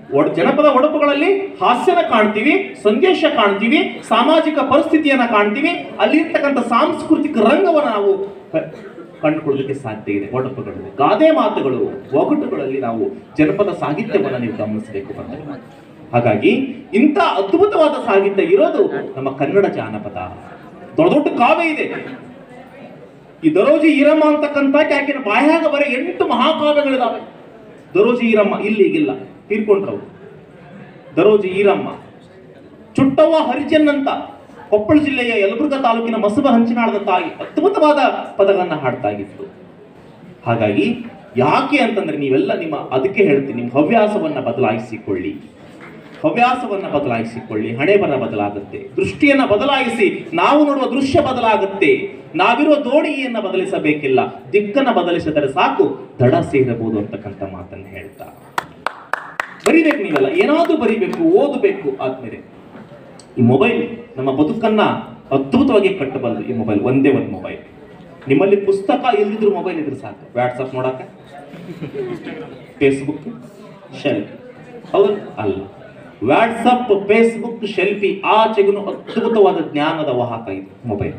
ಒಡ ಜನಪದ ಒಡಪುಗಳಲ್ಲಿ ಹಾಸ್ಯನ ಕಾಣ್ತೀವಿ ಸಂದೇಶ ಕಾಣ್ತೀವಿ ಸಾಮಾಜಿಕ ಪರಿಸ್ಥಿತಿಯನ್ನ ಕಾಣ್ತೀವಿ ಅಲ್ಲಿರ್ತಕ್ಕಂಥ ಸಾಂಸ್ಕೃತಿಕ ರಂಗವನ್ನು ನಾವು ಕ- ಕಂಡುಕೊಳ್ಳೋದಕ್ಕೆ ಸಾಧ್ಯ ಇದೆ ಒಡಪುಗಳಲ್ಲಿ ಗಾದೆ ಮಾತುಗಳು ಒಗಟುಗಳಲ್ಲಿ ನಾವು ಜನಪದ ಸಾಹಿತ್ಯವನ್ನು ನೀವು ಗಮನಿಸಬೇಕು ಬಂದರೆ ಹಾಗಾಗಿ ಇಂಥ ಅದ್ಭುತವಾದ ಸಾಹಿತ್ಯ ಇರೋದು ನಮ್ಮ ಕನ್ನಡ ಜಾನಪದ ದೊಡ್ಡ ದೊಡ್ಡ ಕಾವ್ಯ ಇದೆ ಈ ದರೋಜಿ ಈರಮ್ಮ ಅಂತಕ್ಕಂಥ ಆಕಿನ ಬಾಯಾಗ ಬರೀ ಎಂಟು ಮಹಾಕಾವ್ಯಗಳಿದಾವೆ ದರೋಜಿ ಈರಮ್ಮ ಇಲ್ಲಿ ಈಗಿಲ್ಲ ತೀರ್ಕೊಂಡ್ರವು ದರೋಜಿ ಈರಮ್ಮ ಚುಟ್ಟವ್ವ ಹರಿಜನ್ ಅಂತ ಕೊಪ್ಪಳ ಜಿಲ್ಲೆಯ ಯಲಬುರ್ಗಾ ತಾಲೂಕಿನ ಮಸಬ ಹಂಚಿನಾಳದ ತಾಯಿ ಅದ್ಭುತವಾದ ಪದಗಳನ್ನ ಹಾಡ್ತಾ ಇತ್ತು ಹಾಗಾಗಿ ಯಾಕೆ ಅಂತಂದ್ರೆ ನೀವೆಲ್ಲ ನಿಮ್ಮ ಅದಕ್ಕೆ ಹೇಳ್ತೀನಿ ನಿಮ್ಮ ಹವ್ಯಾಸವನ್ನ ಬದಲಾಯಿಸಿಕೊಳ್ಳಿ ಹವ್ಯಾಸವನ್ನ ಬದಲಾಯಿಸಿಕೊಳ್ಳಿ ಹಣೆ ಬರ ಬದಲಾಗುತ್ತೆ ದೃಷ್ಟಿಯನ್ನ ಬದಲಾಯಿಸಿ ನಾವು ನೋಡುವ ದೃಶ್ಯ ಬದಲಾಗುತ್ತೆ ನಾವಿರುವ ದೋಣಿಯನ್ನ ಬದಲಿಸಬೇಕಿಲ್ಲ ದಿಕ್ಕನ್ನ ಬದಲಿಸಿದರೆ ಸಾಕು ದಡ ಸೇರಬಹುದು ಅಂತಕ್ಕಂಥ ಮಾತನ್ನ ಹೇಳ್ತಾ ಬರಿಬೇಕು ನೀವೆಲ್ಲ ಏನಾದ್ರೂ ಬರಿಬೇಕು ಓದಬೇಕು ಆದ್ಮೇಲೆ ಈ ಮೊಬೈಲ್ ನಮ್ಮ ಬದುಕನ್ನ ಅದ್ಭುತವಾಗಿ ಕಟ್ಟಬಲ್ಲದು ಈ ಮೊಬೈಲ್ ಒಂದೇ ಒಂದು ಮೊಬೈಲ್ ನಿಮ್ಮಲ್ಲಿ ಪುಸ್ತಕ ಇಲ್ದಿದ್ರು ಮೊಬೈಲ್ ಇದ್ರೆ ಸಾಕು ವಾಟ್ಸಪ್ ನೋಡಕ್ಕೆ ಫೇಸ್ಬುಕ್ ಶೆಲ್ಫಿ ಹೌದು ಅಲ್ಲ ವಾಟ್ಸಪ್ ಫೇಸ್ಬುಕ್ ಶೆಲ್ಫಿ ಆಚೆಗೂ ಅದ್ಭುತವಾದ ಜ್ಞಾನದ ವಾಹಕ ಇದು ಮೊಬೈಲ್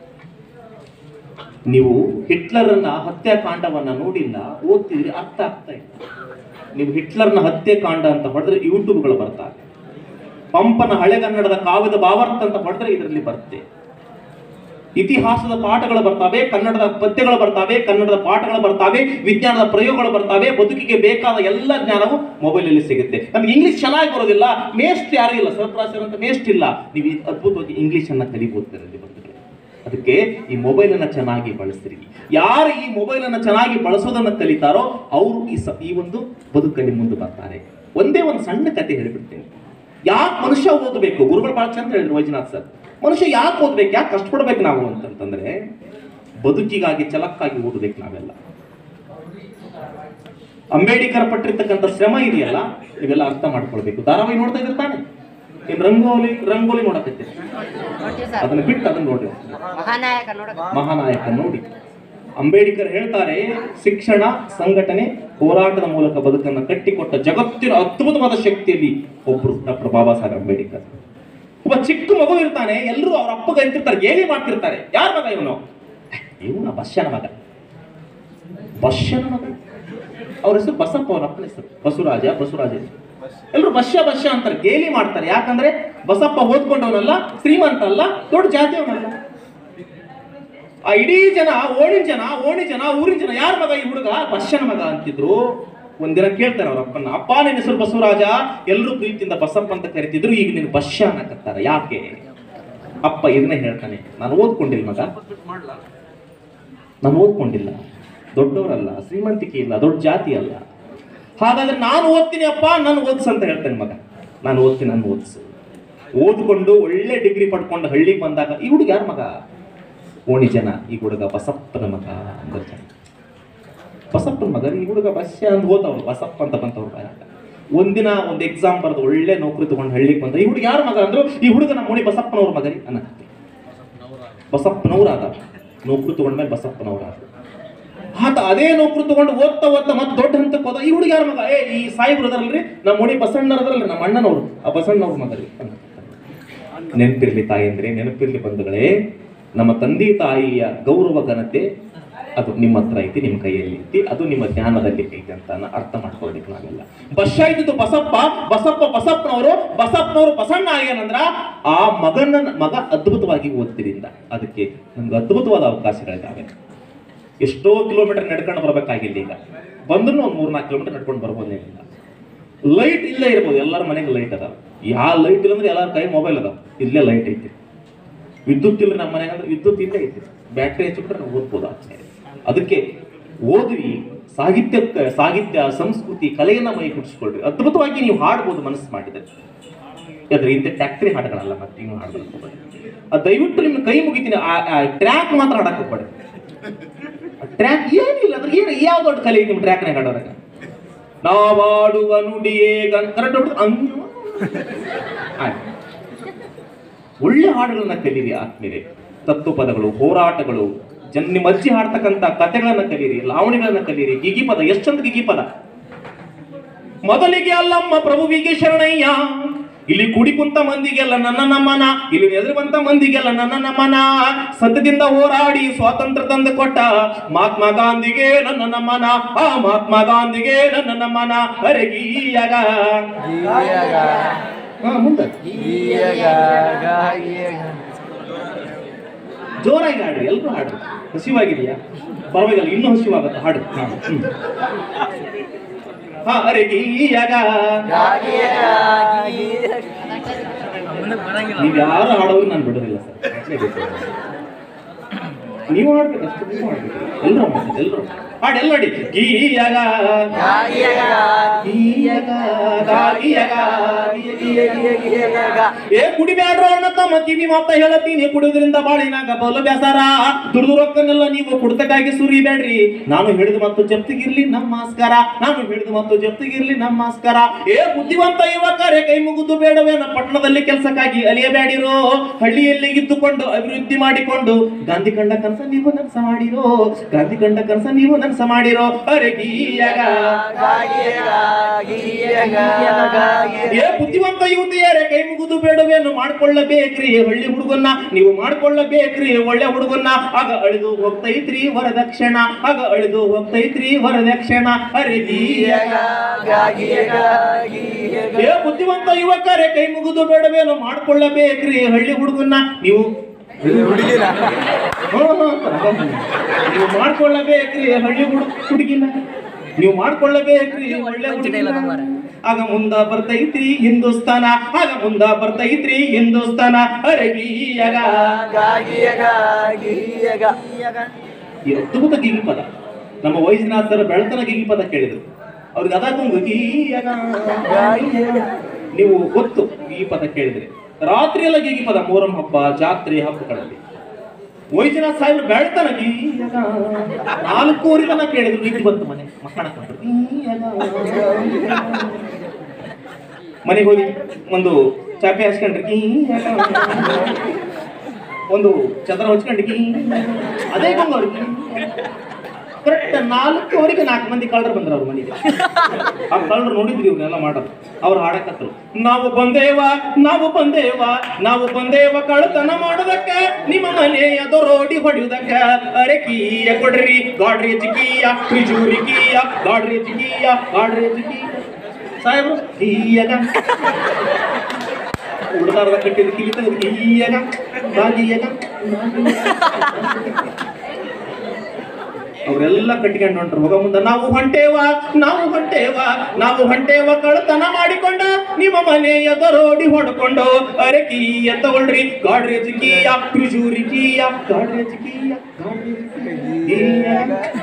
ನೀವು ಹಿಟ್ಲರನ್ನ ಹತ್ಯಾಕಾಂಡವನ್ನ ನೋಡಿಲ್ಲ ಓದ್ತಿದ್ರಿ ಅರ್ಥ ಆಗ್ತಾ ಇಲ್ಲ ನೀವು ಹಿಟ್ಲರ್ನ ಹತ್ಯೆಕಾಂಡ ಅಂತ ಹೊಡೆದ್ರೆ ಯೂಟ್ಯೂಬ್ಗಳು ಬರ್ತಾರೆ ಪಂಪನ ಹಳೆಗನ್ನಡದ ಕಾವ್ಯದ ಭಾವಾರ್ಥ ಅಂತ ಹೊಡೆದ್ರೆ ಇದರಲ್ಲಿ ಬರುತ್ತೆ ಇತಿಹಾಸದ ಪಾಠಗಳು ಬರ್ತವೆ ಕನ್ನಡದ ಪದ್ಯಗಳು ಬರ್ತವೆ ಕನ್ನಡದ ಪಾಠಗಳು ಬರ್ತವೆ ವಿಜ್ಞಾನದ ಪ್ರಯೋಗಗಳು ಬರ್ತವೆ ಬದುಕಿಗೆ ಬೇಕಾದ ಎಲ್ಲ ಜ್ಞಾನವು ಮೊಬೈಲಲ್ಲಿ ಸಿಗುತ್ತೆ ನಮ್ಗೆ ಇಂಗ್ಲಿಷ್ ಚೆನ್ನಾಗಿ ಬರೋದಿಲ್ಲ ಮೇಸ್ಟ್ ಯಾರು ಇಲ್ಲ ಸರ್ಪ್ರಾಸರ್ ಅಂತ ಮೇಸ್ಟ್ ಇಲ್ಲ ನೀವು ಈ ಅದ್ಭುತವಾಗಿ ಇಂಗ್ಲಿಷ್ ಅನ್ನ ಕಲಿಬಹುದು ಇದರಲ್ಲಿ ಬಂಧುಗಳೇ ಅದಕ್ಕೆ ಈ ಮೊಬೈಲ್ ಅನ್ನ ಚೆನ್ನಾಗಿ ಬಳಸ್ರಿ ಯಾರು ಈ ಮೊಬೈಲ್ ಅನ್ನ ಚೆನ್ನಾಗಿ ಬಳಸೋದನ್ನ ಕಲಿತಾರೋ ಅವರು ಈ ಸ ಈ ಒಂದು ಬದುಕಲ್ಲಿ ಮುಂದೆ ಬರ್ತಾರೆ ಒಂದೇ ಒಂದು ಸಣ್ಣ ಕತೆ ಹೇಳಿಬಿಡ್ತೇನೆ ಯಾಕೆ ಮನುಷ್ಯ ಓದಬೇಕು ಗುರುಗಳು ಬಹಳ ಚಂದ ಹೇಳಿದ್ರು ವೈಜನಾಥ್ ಸರ್ ಮನುಷ್ಯ ಯಾಕೆ ಓದ್ಬೇಕು ಯಾಕೆ ಕಷ್ಟಪಡ್ಬೇಕು ನಾವು ಅಂತಂತಂದ್ರೆ ಬದುಕಿಗಾಗಿ ಛಲಕ್ಕಾಗಿ ಓದಬೇಕು ನಾವೆಲ್ಲ ಅಂಬೇಡ್ಕರ್ ಪಟ್ಟಿರ್ತಕ್ಕಂಥ ಶ್ರಮ ಇದೆಯಲ್ಲ ಇವೆಲ್ಲ ಅರ್ಥ ಮಾಡ್ಕೊಳ್ಬೇಕು ಧಾರಾವಾಹಿ ನೋಡ್ತಾ ಇದ್ರೆ ತಾನೆ ಏನ್ ರಂಗೋಲಿ ರಂಗೋಲಿ ನೋಡಕತ್ತೀರಿ ನೋಡ್ತೀವಿ ಸರ್ ಅದನ್ನ ಬಿಟ್ಟು ಅದನ್ನ ನೋಡ್ರಿ ಮಹಾನಾಯಕ ನೋಡಕ್ ಮಹಾನಾಯಕ ನೋಡಿ ಅಂಬೇಡ್ಕರ್ ಹೇಳ್ತಾರೆ ಶಿಕ್ಷಣ ಸಂಘಟನೆ ಹೋರಾಟದ ಮೂಲಕ ಬದುಕನ್ನು ಕಟ್ಟಿಕೊಟ್ಟ ಜಗತ್ತಿನ ಅದ್ಭುತವಾದ ಶಕ್ತಿಯಲ್ಲಿ ಒಬ್ರು ಡಾಕ್ಟರ್ ಬಾಬಾ ಸಾಹೇಬ್ ಅಂಬೇಡ್ಕರ್ ಒಬ್ಬ ಚಿಕ್ಕ ಮಗು ಇರ್ತಾನೆ ಎಲ್ಲರೂ ಅವ್ರ ಅಪ್ಪಗೆ ಅಂತಿರ್ತಾರೆ ಗೇಲಿ ಮಾಡ್ತಿರ್ತಾರೆ ಯಾರ ಮಗ ಇವನು ಇವನ ಬಸ್ಯನ ಮಗ ಬಸ್ಯನ ಮಗ ಅವ್ರ ಹೆಸರು ಬಸಪ್ಪ ಅವನ ಅಪ್ಪನ ಹೆಸರು ಬಸವರಾಜ ಬಸವರಾಜ ಎಲ್ಲರೂ ಬಸ್ಯ ಬಸ್ಯ ಅಂತಾರೆ ಗೇಲಿ ಮಾಡ್ತಾರೆ ಯಾಕಂದ್ರೆ ಬಸಪ್ಪ ಓದ್ಕೊಂಡವನಲ್ಲ ಶ್ರೀಮಂತ ಅಲ್ಲ ದೊಡ್ಡ ಜಾತಿಯವನಲ್ಲ ಆ ಇಡೀ ಜನ ಓಣಿನ ಜನ ಓಣಿ ಜನ ಊರಿನ ಜನ ಯಾರ ಮಗ ಈ ಹುಡುಗ ಬಸ್ಯನ ಮಗ ಅಂತಿದ್ರು ಒಂದಿನ ಕೇಳ್ತಾರೆ ಅವ್ರ ಅಪ್ಪನ ಅಪ್ಪ ನಿನ್ನ ಹೆಸರು ಬಸವರಾಜ ಎಲ್ಲರೂ ಪ್ರೀತಿಯಿಂದ ಬಸಪ್ಪ ಅಂತ ಕರಿತಿದ್ರು ಈಗ ನೀನು ಬಸ್ಯ ಅನ್ನಕತ್ತಾರ ಯಾಕೆ ಅಪ್ಪ ಇದನ್ನೇ ಹೇಳ್ತಾನೆ ನಾನು ಓದ್ಕೊಂಡಿಲ್ಲ ಮಗ ನಾನು ಓದ್ಕೊಂಡಿಲ್ಲ ದೊಡ್ಡವರಲ್ಲ ಶ್ರೀಮಂತಿಕೆ ಇಲ್ಲ ದೊಡ್ಡ ಜಾತಿ ಅಲ್ಲ ಹಾಗಾದ್ರೆ ನಾನು ಓದ್ತೀನಿ ಅಪ್ಪ ನಾನು ಓದಿಸು ಅಂತ ಹೇಳ್ತೇನೆ ಮಗ ನಾನು ಓದ್ತೀನಿ ನಾನು ಓದಿಸು ಓದ್ಕೊಂಡು ಒಳ್ಳೆ ಡಿಗ್ರಿ ಪಡ್ಕೊಂಡು ಹಳ್ಳಿಗೆ ಬಂದಾಗ ಈ ಹುಡುಗ ಯಾರ ಮಗ ಓಣಿ ಜನ ಈ ಹುಡುಗ ಬಸಪ್ಪನ ಮಗ ಅಂದ್ರ ಜನ ಬಸಪ್ಪನ ಮಗ ಈ ಹುಡುಗ ಬಸ್ಯ ಅಂತ ಹೋದವ್ರು ಬಸಪ್ಪ ಅಂತ ಬಂತವ್ರು ಬಾಯಾಗ ಒಂದಿನ ಒಂದು ಎಕ್ಸಾಮ್ ಬರೆದು ಒಳ್ಳೆ ನೌಕರಿ ತಗೊಂಡು ಹಳ್ಳಿಗೆ ಬಂದ ಈ ಹುಡುಗ ಯಾರ ಮಗ ಅಂದ್ರು ಈ ಹುಡುಗ ನಮ್ಮ ಓಣಿ ಬಸಪ್ಪನವ್ರ ಮಗರಿ ಅನ್ನತ್ತೆ ಬಸಪ್ಪನವ್ರ ಆದ ನೌಕರಿ ತಗೊಂಡ್ಮೇಲೆ ಬಸಪ್ಪನವ್ರ ಆದ ಆತ ಅದೇ ನೌಕರಿ ತಗೊಂಡು ಓದ್ತಾ ಓದ್ತಾ ಮತ್ತೆ ದೊಡ್ಡ ಹಂತಕ್ಕೆ ಹೋದ ಈ ಹುಡುಗ ಯಾರ ಮಗ ಏ ಈ ಸಾಯಿಬ್ರು ಅದರಲ್ರಿ ನಮ್ಮ ಓಣಿ ಬಸಣ್ಣರ ಅದರಲ್ರಿ ನಮ್ಮ ಅಣ್ಣನವ್ರು ಆ ಬಸಣ್ಣವ್ರ ಮಗರಿ ಅಂತ ನೆನಪಿರ್ಲಿ ತಾಯಿ ಅಂದ್ರೆ ನೆನಪಿರ್ಲಿ ಬಂಧುಗಳೇ ನಮ್ಮ ತಂದೆ ತಾಯಿಯ ಗೌರವ ಘನತೆ ಅದು ನಿಮ್ಮ ಹತ್ರ ಐತಿ ನಿಮ್ಮ ಕೈಯಲ್ಲಿ ಐತಿ ಅದು ನಿಮ್ಮ ಜ್ಞಾನದಲ್ಲಿ ಐತಿ ಅಂತ ನಾ ಅರ್ಥ ಮಾಡ್ಕೊಳ್ಬೇಕು ನಾವೆಲ್ಲ ಬಸ್ಸ ಇದ್ದಿದ್ದು ಬಸಪ್ಪ ಬಸಪ್ಪ ಬಸಪ್ಪನವರು ಬಸಪ್ಪನವರು ಬಸಣ್ಣ ಆಗ್ಯಾನಂದ್ರ ಆ ಮಗನ ಮಗ ಅದ್ಭುತವಾಗಿ ಓದ್ತಿರಿಂದ ಅದಕ್ಕೆ ನಮ್ಗೆ ಅದ್ಭುತವಾದ ಅವಕಾಶಗಳಿದ್ದಾವೆ ಎಷ್ಟೋ ಕಿಲೋಮೀಟರ್ ನಡ್ಕೊಂಡು ಬರ್ಬೇಕಾಗಿಲ್ಲ ಈಗ ಬಂದ್ರು ಒಂದು ಮೂರ್ನಾಲ್ಕು ಕಿಲೋಮೀಟರ್ ನಡ್ಕೊಂಡು ಬರ್ಬೋದೇನಿಲ್ಲ ಲೈಟ್ ಇಲ್ಲೇ ಇರ್ಬೋದು ಎಲ್ಲರ ಮನೆಗೆ ಲೈಟ್ ಅದಾವ ಯಾವ ಲೈಟ್ ಇಲ್ಲ ಅಂದ್ರೆ ಎಲ್ಲರ ಕೈ ಮೊಬೈಲ್ ಅದಾವ ಇಲ್ಲೇ ಲೈಟ್ ಐತಿ ವಿದ್ಯುತ್ ಇಲ್ಲ ನಮ್ಮ ಮನೆಗೆ ಅಂದ್ರೆ ವಿದ್ಯುತ್ ಇಲ್ಲೇ ಐತಿ ಬ್ಯಾಟ್ರಿ ಹಚ್ಚಿಬಿಟ್ರೆ ನಾವು ಓದ್ಬೋದು ಆಚೆ ಅದಕ್ಕೆ ಓದ್ವಿ ಸಾಹಿತ್ಯಕ್ಕೆ ಸಾಹಿತ್ಯ ಸಂಸ್ಕೃತಿ ಕಲೆಯನ್ನ ಮೈ ಕುಡಿಸ್ಕೊಳ್ರಿ ಅದ್ಭುತವಾಗಿ ನೀವು ಹಾಡ್ಬೋದು ಮನಸ್ಸು ಮಾಡಿದ್ರೆ ಯಾದ್ರೆ ಇಂಥ ಟ್ಯಾಕ್ಟ್ರಿ ಹಾಡುಗಳಲ್ಲ ಮತ್ತೆ ನೀವು ಹಾಡ್ಬೇಕು ಹೋಗ್ಬೇಡಿ. ಆ ದಯವಿಟ್ಟು ನಿಮ್ಮ ಕೈ ಮುಗಿತೀನಿ ಆ ಟ್ರ್ಯಾಕ್ ಮಾತ್ರ ಹಾಡಕ್ ಹೋಗ್ಬೇಡಿ ಟ್ರ್ಯಾಕ್ ಏನಿಲ್ಲ ಅದ್ರ ಏನು ಯಾವ ದೊಡ್ಡ ಕಲೆ ನಿಮ್ಮ ಟ್ರ್ಯಾಕ್ನಾಗ ಹಾಡೋರಾಗ ನಾವಾಡುವ ನುಡಿಯೇ ಗನ್ ಕರೆಕ್ಟ್ ಹೊಡ್ದು ಅಂಜು ಆಯ್ತು. ಒಳ್ಳೆ ಹಾಡುಗಳನ್ನ ಕಲೀರಿ ಆದ್ಮೇಲೆ ತತ್ವಪದಗಳು ಹೋರಾಟಗಳು ಜನ ನಿಮ್ಮ ಅಜ್ಜಿ ಹಾಡ್ತಕ್ಕಂಥ ಕಥೆಗಳನ್ನ ಕಲೀರಿ ಲಾವಣಿಗಳನ್ನ ಕಲೀರಿ ಗಿಗಿ ಪದ ಎಷ್ಟೊಂದು ಗಿಗಿ ಪದ ಮೊದಲಿಗೆ ಅಲ್ಲಮ್ಮ ಪ್ರಭುವಿಗೆ ಶರಣಯ್ಯ ಇಲ್ಲಿ ಕೂಡಿ ಕುಂತ ಮಂದಿಗೆಲ್ಲ ನನ್ನ ನಮನ ಇಲ್ಲಿ ಎದುರುವಂತ ಮಂದಿಗೆಲ್ಲ ನನ್ನ ನಮನ ಸತ್ಯದಿಂದ ಹೋರಾಡಿ ಸ್ವಾತಂತ್ರ್ಯ ತಂದು ಕೊಟ್ಟ ಮಹಾತ್ಮ ಗಾಂಧಿಗೆ ನನ್ನ ನಮನ ಆ ಮಹಾತ್ಮ ಗಾಂಧಿಗೆ ನನ್ನ ನಮನ ಅರೆಗೀಯಗ ಹಾ ಮುಂದೆ ಜೋರಾಗಿ ಹಾಡ್ರಿ ಎಲ್ರು ಹಾಡ್ರಿ ಹಸಿವಾಗಿದೆಯಾ ಪರವಾಗಿಲ್ಲ ಇನ್ನೂ ಹಸಿವಾಗತ್ತೆ ಹಾಡು ಹಾ, ಹ್ಮ್. ಹಾ ಅರೆಗೀಯಗ ಮುಂದಕ್ಕೆ ಬರಂಗಿಲ್ಲ ನೀವ್ ಯಾರು ಹಾಡೋರು ನಾನು ಬಿಡೋದಿಲ್ಲ ಸರ್ ನೀವು ಹಾಡ್ಬೇಕು ಅಷ್ಟೇ ನೀವು ಹಾಡ್ಬೇಕು ಎಲ್ಲರೂ ಹಾಡ್ಬೇಕು ಎಲ್ಲರೂ ಹಾಡು ಎಲ್ಲ ಹಾಡಿ ಗೀಯಗ ಗೀಯಗ ಗಾಗಿಯಗ ಏ ಕುಡಿಬ್ಯಾಡ್ರೋ ಅಣ್ಣ ತಮ್ಮ ಕಿವಿ ಮಾತ ಹೇಳತ್ತೀನಿ ಕುಡಿಯೋದ್ರಿಂದ ಬಾಳಿನಾಗ ಬೌಲ ಬ್ಯಾಸಾರ ದುಡ್ದು ರೊಕ್ಕನೆಲ್ಲ ನೀವು ಕುಡ್ತಕ್ಕಾಗಿ ಸುರಿಬೇಡ್ರಿ ನಾನು ಹಿಡಿದು ಮತ್ತು ಜಪ್ತಿಗಿರ್ಲಿ ನಮ್ಮ ಮಾಸ್ಕರ ನಾನು ಹಿಡಿದು ಮತ್ತು ಜಪ್ತಿಗಿರ್ಲಿ ನಮ್ಮ ಮಾಸ್ಕರ ಏ ಬುದ್ಧಿವಂತ ಯುವಕರೇ ಕೈ ಮುಗಿದು ಬೇಡವೇನ ಪಟ್ಟಣದಲ್ಲಿ ಕೆಲಸಕ್ಕಾಗಿ ಅಲಿಯಬೇಡಿರೋ ಹಳ್ಳಿಯಲ್ಲಿ ಇದ್ದುಕೊಂಡು ಅಭಿವೃದ್ಧಿ ಮಾಡಿಕೊಂಡು ಗಾಂಧಿ ಕಂಡ ಕನಸ ನೀವು ನನಸ ಮಾಡಿರೋ ಗಾಂಧಿ ಕಂಡ ಕನಸ ನೀವು ನನಸ ಮಾಡಿರೋ ಅರೆ ಗೀಯಗ ಏ ಬುದ್ಧಿವಂತ ಯುವತಿಯರೇ ಕೈ ಮುಗಿದು ಬೇಡವೇನು ಮಾಡ್ಕೊಳ್ಳಬೇಕ್ರಿ ಹಳ್ಳಿ ಹುಡುಗನ್ನ ನೀವು ಮಾಡ್ಕೊಳ್ಳಬೇಕ್ರಿ ಒಳ್ಳೆ ಹುಡುಗನ್ನ ಆಗ ಅಳಿದು ಹೋಗ್ತೈತ್ರಿ ವರದಕ್ಷಿಣ ಆಗ ಅಳಿದು ಹೋಗ್ತೈತ್ರಿ ವರದಕ್ಷಿಣ ಅರೆ ಗೀಯಗ ಏ ಬುದ್ಧಿವಂತ ಯುವಕರೇ ಕೈ ಮುಗಿದು ಬೇಡವೇನು ಮಾಡ್ಕೊಳ್ಳಬೇಕ್ರಿ ಹಳ್ಳಿ ಹುಡುಗನ್ನ ನೀವು ಹ್ಮ್, ಹ್ಮ್, ನೀವು ಮಾಡ್ಕೊಳ್ಳಬೇಕ್ರಿ ಹಳ್ಳಿ ಹುಡುಗ ಹುಡುಗಿನ ನೀವು ಮಾಡ್ಕೊಳ್ಳಬೇಕ್ರಿ ಒಳ್ಳೆ ಹುಡುಗಿನ ಆಗ ಮುಂದ ಬರ್ತೈತ್ರಿ ಹಿಂದೂಸ್ತಾನ ಆಗ ಮುಂದ ಬರ್ತೈತ್ರಿ ಹಿಂದೂಸ್ತಾನ ಅರಗೀಯಗ ಈ ಅದ್ಭುತ ಗಿಗಿ ಪದ ನಮ್ಮ ವೈದ್ಯನಾಥ್ ಸರ್ ಬೆಳತನ ಗಿಗಿ ಪದ ಕೇಳಿದ್ರು ಅವ್ರಿಗೆ ಅದಾಕೊಂದು ಗೀಯಗ ನೀವು ಗೊತ್ತು ಈ ಪದ ಕೇಳಿದ್ರೆ ರಾತ್ರಿ ಎಲ್ಲ ಗೀಗಿ ಪದ ಮೊಹರಂ ಹಬ್ಬ ಜಾತ್ರೆ ಹಬ್ಬಗಳಲ್ಲಿ ವೈದ್ಯನಾಥ್ ಸಾಹೇಬ್ರು ಬೆಳ್ತಾನ ಗೀಯಗ ನಾಲ್ಕೂವರೆ ತನಕ ಕೇಳಿದ್ರು ನಿದ್ದೆ ಬಂತು ಮನೆ ಮಕ್ಕಳ ಮನೆಗೆ ಹೋಗಿ ಒಂದು ಚಾಪೆ ಹಾಸ್ಕೊಂಡ್ರಿ ಗೀಯಗ ಒಂದು ಚದರ ಹೊಚ್ಕೊಂಡು ಗೀಯಗ ಅದೇ ಬಂದವ್ರಿಗೆ ಕರೆಕ್ಟ್ ನಾಲ್ಕುವರೆಗೆ ನಾಲ್ಕು ಮಂದಿ ಕಳ್ಳರು ಬಂದ್ರು ಅವ್ರ ಮನೆಗೆ ಆ ಕಳ್ಳರು ನೋಡಿದ್ರಿ ಇವ್ರನ್ನೆಲ್ಲ ಮಾಡೋದು ಅವ್ರು ಹಾಡಕತ್ತರು ನಾವು ಬಂದೇವ ನಾವು ಬಂದೇವ ನಾವು ಬಂದೇವ ಕಳ್ಳತನ ಮಾಡೋದಕ್ಕ ನಿಮ್ಮ ಮನೆಯ ದೊರೋಡಿ ಹೊಡೆಯುವುದಕ್ಕ ಅರೆ ಕೀಯ ಕೊಡ್ರಿ ಗಾಡ್ರಿ ಜಿಕೀಯ ತ್ರಿಜೂರಿ ಕೀಯ ಗಾಡ್ರಿ ಜಿಕೀಯ ಗಾಡ್ರಿ ಜಿಕೀಯ ಸಾಹೇಬ್ರು ಕೀಯಗ ಉಡ್ದಾರದ ಕಟ್ಟಿದ ಕಿವಿ ತೆಗೆದು ಕೀಯಗ ಬಾಗಿಯಗ ಅವರೆಲ್ಲ ಕಟ್ಕೊಂಡು ಹೊಂಟ್ರು ಹೋಗ ಮುಂದೆ ನಾವು ಹೊಂಟೇವ ನಾವು ಹೊಂಟೇವ ನಾವು ಹೊಂಟೇವ ಕಳ್ಳತನ ಮಾಡಿಕೊಂಡ ನಿಮ್ಮ ಮನೆಯ ದರೋಡಿ ಹೊಡ್ಕೊಂಡು ಅರೆ ಕೀಯ ತಗೊಳ್ರಿ ಗಾಡ್ರೇಜ್ ಕೀಯ ತ್ರಿಜೂರಿ ಕೀಯ ಗಾಡ್ರೇಜ್ ಕೀಯ ಗಾಡ್ರೇಜ್ ಕೀಯ.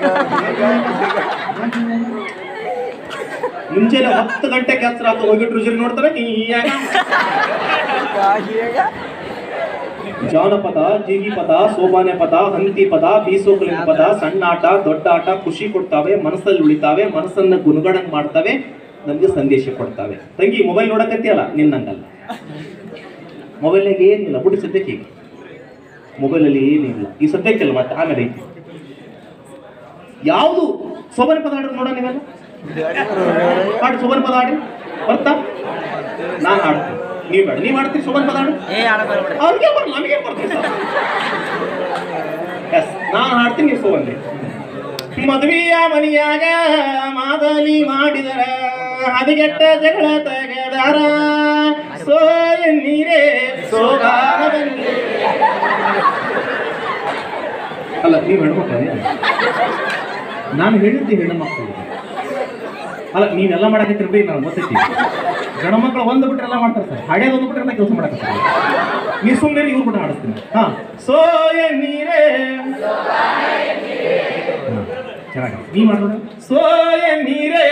ಮುಂಚೆನೆ ಹತ್ತು ಗಂಟೆ ಕೆಲಸ ಆತು ಹೋಗಿ ಟ್ರಿಜೂರಿ ನೋಡ್ತಾರೆ ಕೀಯಾಗ ಜಾನಪದ ಜೀಗಿ ಪದ ಸೋಬಾನೆ ಪದ ಹಂತಿ ಪದ ಬೀಸೋಕಲಿನ ಪದ ಸಣ್ಣ ಆಟ ದೊಡ್ಡ ಆಟ ಖುಷಿ ಕೊಡ್ತಾವೆ ಮನಸ್ಸಲ್ಲಿ ಉಳಿತಾವೆ ಮನಸ್ಸನ್ನ ಗುಣಗಣಂಗ್ ಮಾಡ್ತಾವೆ ನಮ್ಗೆ ಸಂದೇಶ ಕೊಡ್ತಾವೆ ತಂಗಿ ಮೊಬೈಲ್ ನೋಡಕತ್ತಿಯಲ್ಲ ನಿನ್ನಂಗಲ್ಲ ಮೊಬೈಲ್ನಾಗ ಏನಿಲ್ಲ ಬಿಡಿ ಸದ್ಯಕ್ಕೆ ಈಗ ಮೊಬೈಲಲ್ಲಿ ಏನಿಲ್ಲ ಈ ಸದ್ಯಕ್ಕೆಲ್ಲ ಮತ್ತೆ ಆಮೇಲೆ ಐತಿ ಯಾವುದು ಸೋಬಾನೆ ಪದ ಆಡ್ರಿ ನೋಡ ನೀವೆಲ್ಲ ಹಾಡು ಸೋಬಾನೆ ಪದ ಆಡ್ರಿ ಬರ್ತಾ ನಾನು ಹಾಡ್ತೀನಿ ನೀವು ಬೇಡ ನೀವು ಆಡ್ತೀರಿ ಸೋಬಾನೆ ಪದ ಆಡು ಏ ಆಡಬೇಡ ಬಿಡ್ರಿ ಅವ್ರಿಗೆ ಬರಲ್ಲ ನಮಗೆ ಬರ್ತೀವಿ ಎಸ್ ನಾನು ಹಾಡ್ತೀನಿ ನೀವು ಸೋವನ್ರಿ ಮದುವೆಯ ಮನೆಯಾಗ ಮಾದಲಿ ಮಾಡಿದರ ಹದಿಗೆಟ್ಟ ಜಗಳ ತೆಗೆದಾರ ಸೋ ನೀರೇ ಸೋಗಾರ ಬಂದೆ. ಅಲ್ಲ ನೀವು ಹೆಣ್ಮಕ್ಳು ನಾನು ಹೇಳಿದ್ದೆ ಹೆಣ್ಣು ಮಕ್ಕಳು ಅಲ್ಲ ನೀವೆಲ್ಲ ಮಾಡಕತ್ತೀರಿ ಬಿಡಿ ನಾನು ಗೊತ್ತೈತಿ ಗಂಡ ಮಕ್ಕಳು ಒಂದು ಬಿಟ್ರೆ ಎಲ್ಲ ಮಾಡ್ತಾರೆ ಸರ್ ಹಾಡ್ಯಾದ ಒಂದು ಬಿಟ್ರೆ ಎಲ್ಲ ಕೆಲಸ ಮಾಡಕತ್ತಾರೆ ನೀವು ಸುಮ್ಮನೆ ಇವ್ರು ಬಿಟ್ಟು ಹಾಡಿಸ್ತೀನಿ ಹಾ ಸೋಯ ನೀರೇ ಚೆನ್ನಾಗಿ ನೀ ಮಾಡೋಣ ಸೋಯ ನೀರೇ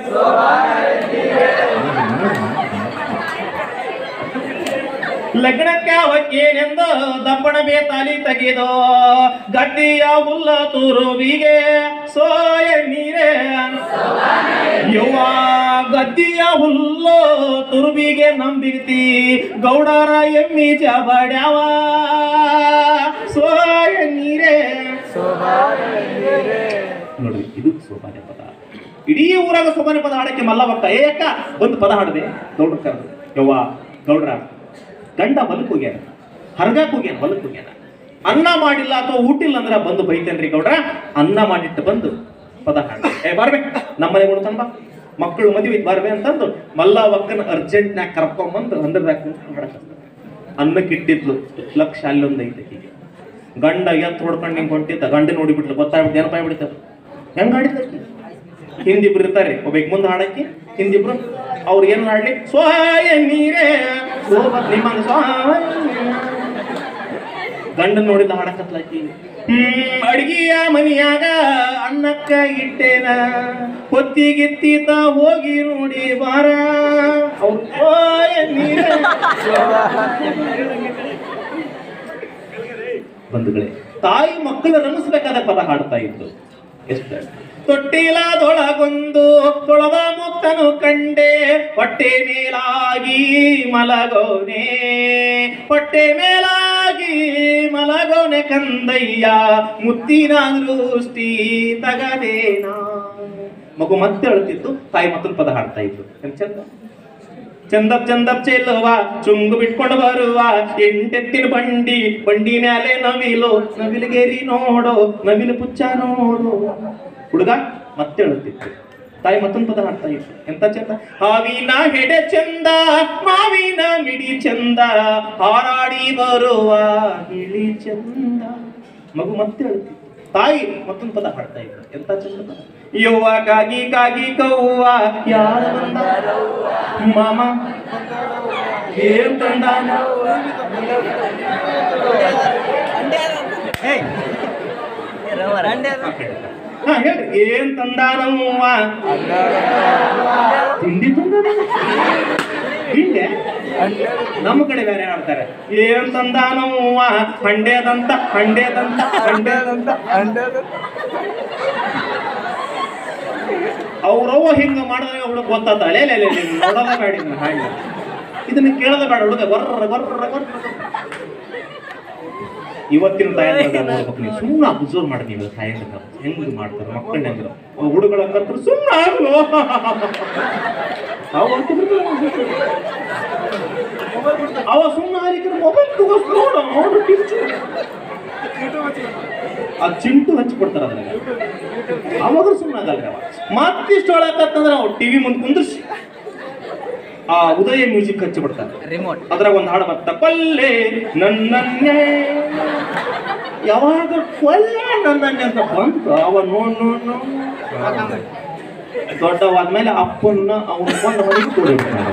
ಲಗ್ನಕ್ಕೆ ಅವಕ್ಕೇನೆಂದು ದಪ್ಪಣ ಬೇತಾಲಿ ತೆಗೆದು ಗಡ್ಡಿಯ ಹುಲ್ಲ ತುರುವಿಗೆ ಸೋಯ ನೀರೇ ಯವ್ವ ಗದ್ದಿಯ ಹುಲ್ಲು ತುರುಬಿಗೆ ನಂಬಿಗ್ತಿ ಗೌಡರ ಎಮ್ಮಿ ಜಬಡ್ಯಾವ ಸೋಯ ನೀರೇ ನೋಡ್ರಿ ಇದು ಸೋಪಾನೆ ಪದ ಇಡೀ ಊರಾಗ ಸೋಬಾನೆ ಪದ ಹಾಡಕ್ಕೆ ಮಲ್ಲ ಬಕ್ಕ ಏ ಅಕ್ಕ ಒಂದು ಪದ ಹಾಡದೆ ಗೌಡ್ರ ಕರೆದು ಯವ್ವ ಗೌಡ್ರ ಗಂಡ ಬಲಕ್ ಹೋಗ್ಯಾನ ಹರ್ಗಾಕ್ ಹೋಗ್ಯಾನ ಬಲಕ್ ಹೋಗ್ಯಾನ ಅನ್ನ ಮಾಡಿಲ್ಲ ಅಥವಾ ಊಟಿಲ್ಲ ಅಂದ್ರೆ ಬಂದು ಬೈತೇನ್ರಿ ಗೌಡ್ರ ಅನ್ನ ಮಾಡಿಟ್ಟು ಬಂದು ಪದ ಹಾಡ ಏ ಬಾರ್ಬೆ ನಮ್ಮನೆ ಉಣ್ತಾನ ಬಾ ಮಕ್ಕಳು ಮದುವೆ ಬಾರ್ಬೆ ಅಂತಂದು ಮಲ್ಲ ಒಕ್ಕನ ಅರ್ಜೆಂಟ್ನಾಗ ಕರ್ಕೊಂಬಂದು ಹಂದ್ರದಾಗ ಕುಂತ್ಕೊಂಡು ಹಾಡಕ್ ಅನ್ನಕ್ಕೆ ಇಟ್ಟಿದ್ಲು ಲಕ್ಷ ಅಲ್ಲೊಂದು ಐತೆ ಹೀಗೆ ಗಂಡ ಎತ್ತು ಹೊಡ್ಕೊಂಡು ಹಿಂಗೆ ಹೊಂಟಿದ್ದ ಗಂಡ ನೋಡಿಬಿಟ್ಲು ಗೊತ್ತಾಗ್ಬಿಟ್ಟು ಏನಪ್ಪ ಆಗ್ಬಿಡ್ತಾವ ಹೆಂಗ್ ಹಾಡಿದ್ದೆ ಹಿಂದಿಬ್ರು ಇರ್ತಾರೆ ಒಬ್ಬ ಮುಂದೆ ಹಾಡಕ್ಕೆ ಹಿಂದಿಬ್ರು ಅವ್ರು ಏನ್ ಹಾಡ್ಲಿ ಸ್ವಾಯ ನೀರೇ ಸೋಬ ನಿಮ್ಮಂಗ ಸ್ವಾಯ ಗಂಡನ್ ನೋಡಿದ ಹಾಡಕತ್ಲಾಕಿ ಹ್ಮ್ ಅಡ್ಗಿಯ ಮನಿಯಾಗ ಅನ್ನಕ್ಕ ಇಟ್ಟೇನ ಹೊತ್ತಿಗೆತ್ತೀತ ಹೋಗಿ ನೋಡಿ ಬಾರ ಅವ್ರು ಸ್ವಾಯ ನೀರೇ ಬಂಧುಗಳೇ ತಾಯಿ ಮಕ್ಕಳು ರಮಿಸ್ಬೇಕಾದ ಪದ ಹಾಡ್ತಾ ಇತ್ತು ಎಷ್ಟು ತೊಟ್ಟಿಲದೊಳಗೊಂದು ತೊಳವ ಮುತ್ತನು ಕಂಡೆ ಹೊಟ್ಟೆ ಮೇಲಾಗಿ ಮಲಗೋನೆ ಹೊಟ್ಟೆ ಮೇಲಾಗಿ ಮಲಗೋನೆ ಕಂದಯ್ಯ ಮುತ್ತಿನ ದೃಷ್ಟಿ ತಗದೇನ ಮಗು ಮತ್ತೆ ಅಳ್ತಿತ್ತು ತಾಯಿ ಮತ್ತೊಂದು ಪದ ಹಾಡ್ತಾ ಇತ್ತು ಎಂತ ಚಂದ ಚಂದಪ್ ಚಂದಪ್ ಚೆಲ್ಲುವ ಚುಂಗು ಬಿಟ್ಕೊಂಡು ಬರುವ ಎಂಟೆತ್ತಿನ ಬಂಡಿ ಬಂಡಿ ಮ್ಯಾಲೆ ನವಿಲು ನವಿಲುಗೇರಿ ನೋಡು ನವಿಲು ಪುಚ್ಚ ನೋಡು ಹುಡುಗ ಮತ್ತೆ ಹೇಳುತ್ತಿತ್ತು ತಾಯಿ ಮತ್ತೊಂದು ಪದ ಹಾಡ್ತಾ ಇತ್ತು ಎಂತ ಚಂದ ಹಾವಿನ ಹೆಡೆ ಚಂದ ಮಾವಿನ ಮಿಡಿ ಚಂದ ಹಾರಾಡಿ ಬರುವ ಗಿಳಿ ಚಂದ ಮಗು ಮತ್ತೆ ಹೇಳುತ್ತಿತ್ತು ತಾಯಿ ಮತ್ತೊಂದು ಪದ ಹಾಡ್ತಾ ಇತ್ತು ಎಂತ ಚಂದ ಪದ ಯವ್ವ ಕಾಗಿ ಕಾಗಿ ಕವ್ವ ಯಾರ ಬಂದಾರ ಮಾಮ ಏನ್ ತಂದಾನ ಹಾ ಹೇಳ್ರಿ ಏನ್ ತಂದಾನವ್ವ ತಿಂಡಿ ತಂದಾನ ತಿಂಡೆ ನಮ್ಮ ಕಡೆ ಬೇರೆ ಆಡ್ತಾರೆ ಏನ್ ತಂದಾನವ್ವ ಹಂಡೆದಂತ ಹಂಡೆದಂತ ಹಂಡೆದಂತ ಅವ್ರವ್ವ ಹಿಂಗ ಮಾಡಿದ್ರೆ ಹುಡುಗ ಗೊತ್ತಾತ ಲೇ ಲೇ ಲೇ ಲೇ, ನೋಡೋದ ಬೇಡ ಇದನ್ನ ಹಾಗೆ ಇದನ್ನ ಕೇಳೋದ ಬೇಡ ಹುಡುಗ ಬರ್ರ ಬರ್ರ ಬರ್ರ ಇವತ್ತಿನ ತಾಯಂದ್ರ ನೋಡ್ಬೇಕು ನೀವು ಸುಮ್ಮನೆ ಅಬ್ಸರ್ವ್ ಮಾಡಿ ನೀವು ತಾಯಂದ್ರ ಹೆಂಗ್ ಮಾಡ್ತಾರೆ ಮಕ್ಕಳನ್ನ ಹೆಂಗ್ ಹುಡುಗಳ ಕತ್ರ ಸುಮ್ಮನೆ ಆಗ್ಲೋ ಅವ ಅಂತ ಬಿಡ್ತಾನೆ. ಅವ ಸುಮ್ಮನೆ ಆರಿದ್ರೆ ಮೊಬೈಲ್ ತಗೋಸ್ ನೋಡ ನೋಡು ಟಿಚ್ಚು. ಆ ಚಿಂಟು ಹಚ್ಚಿಕೊಡ್ತಾರ ಅದ್ರಾಗ ಅವಾಗ ಸುಮ್ಮನೆ ಆಗಲ್ರಿ ಅವ ಮತ್ತಿಷ್ಟು ಒಳಕತ್ತಂದ್ರೆ ಅವ್ ಟಿವಿ ಮುಂದೆ ಕುಂದ್ರಿಸಿ ಆ ಉದಯ ಮ್ಯೂಸಿಕ್ ಹಚ್ಚಿ ಬಿಡ್ತಾರೆ ರಿಮೋಟ್ ಅದ್ರಾಗ ಒಂದು ಹಾಡು ಬರ್ತಾ ಕೊಲ್ಲೆ ನನ್ನನ್ನೇ ಯಾವಾಗ ಕೊಲ್ಲೆ ನನ್ನನ್ನೇ ಅಂತ ಬಂತು ಅವ ನೋಡ್ ನೋಡ್ ನೋಡ್ ದೊಡ್ಡವಾದ್ಮೇಲೆ ಅಪ್ಪನ್ನ ಅವನ ಕೊಂಡ ಮನೆಗೆ ಕೊಡಿರ್ತಾನೆ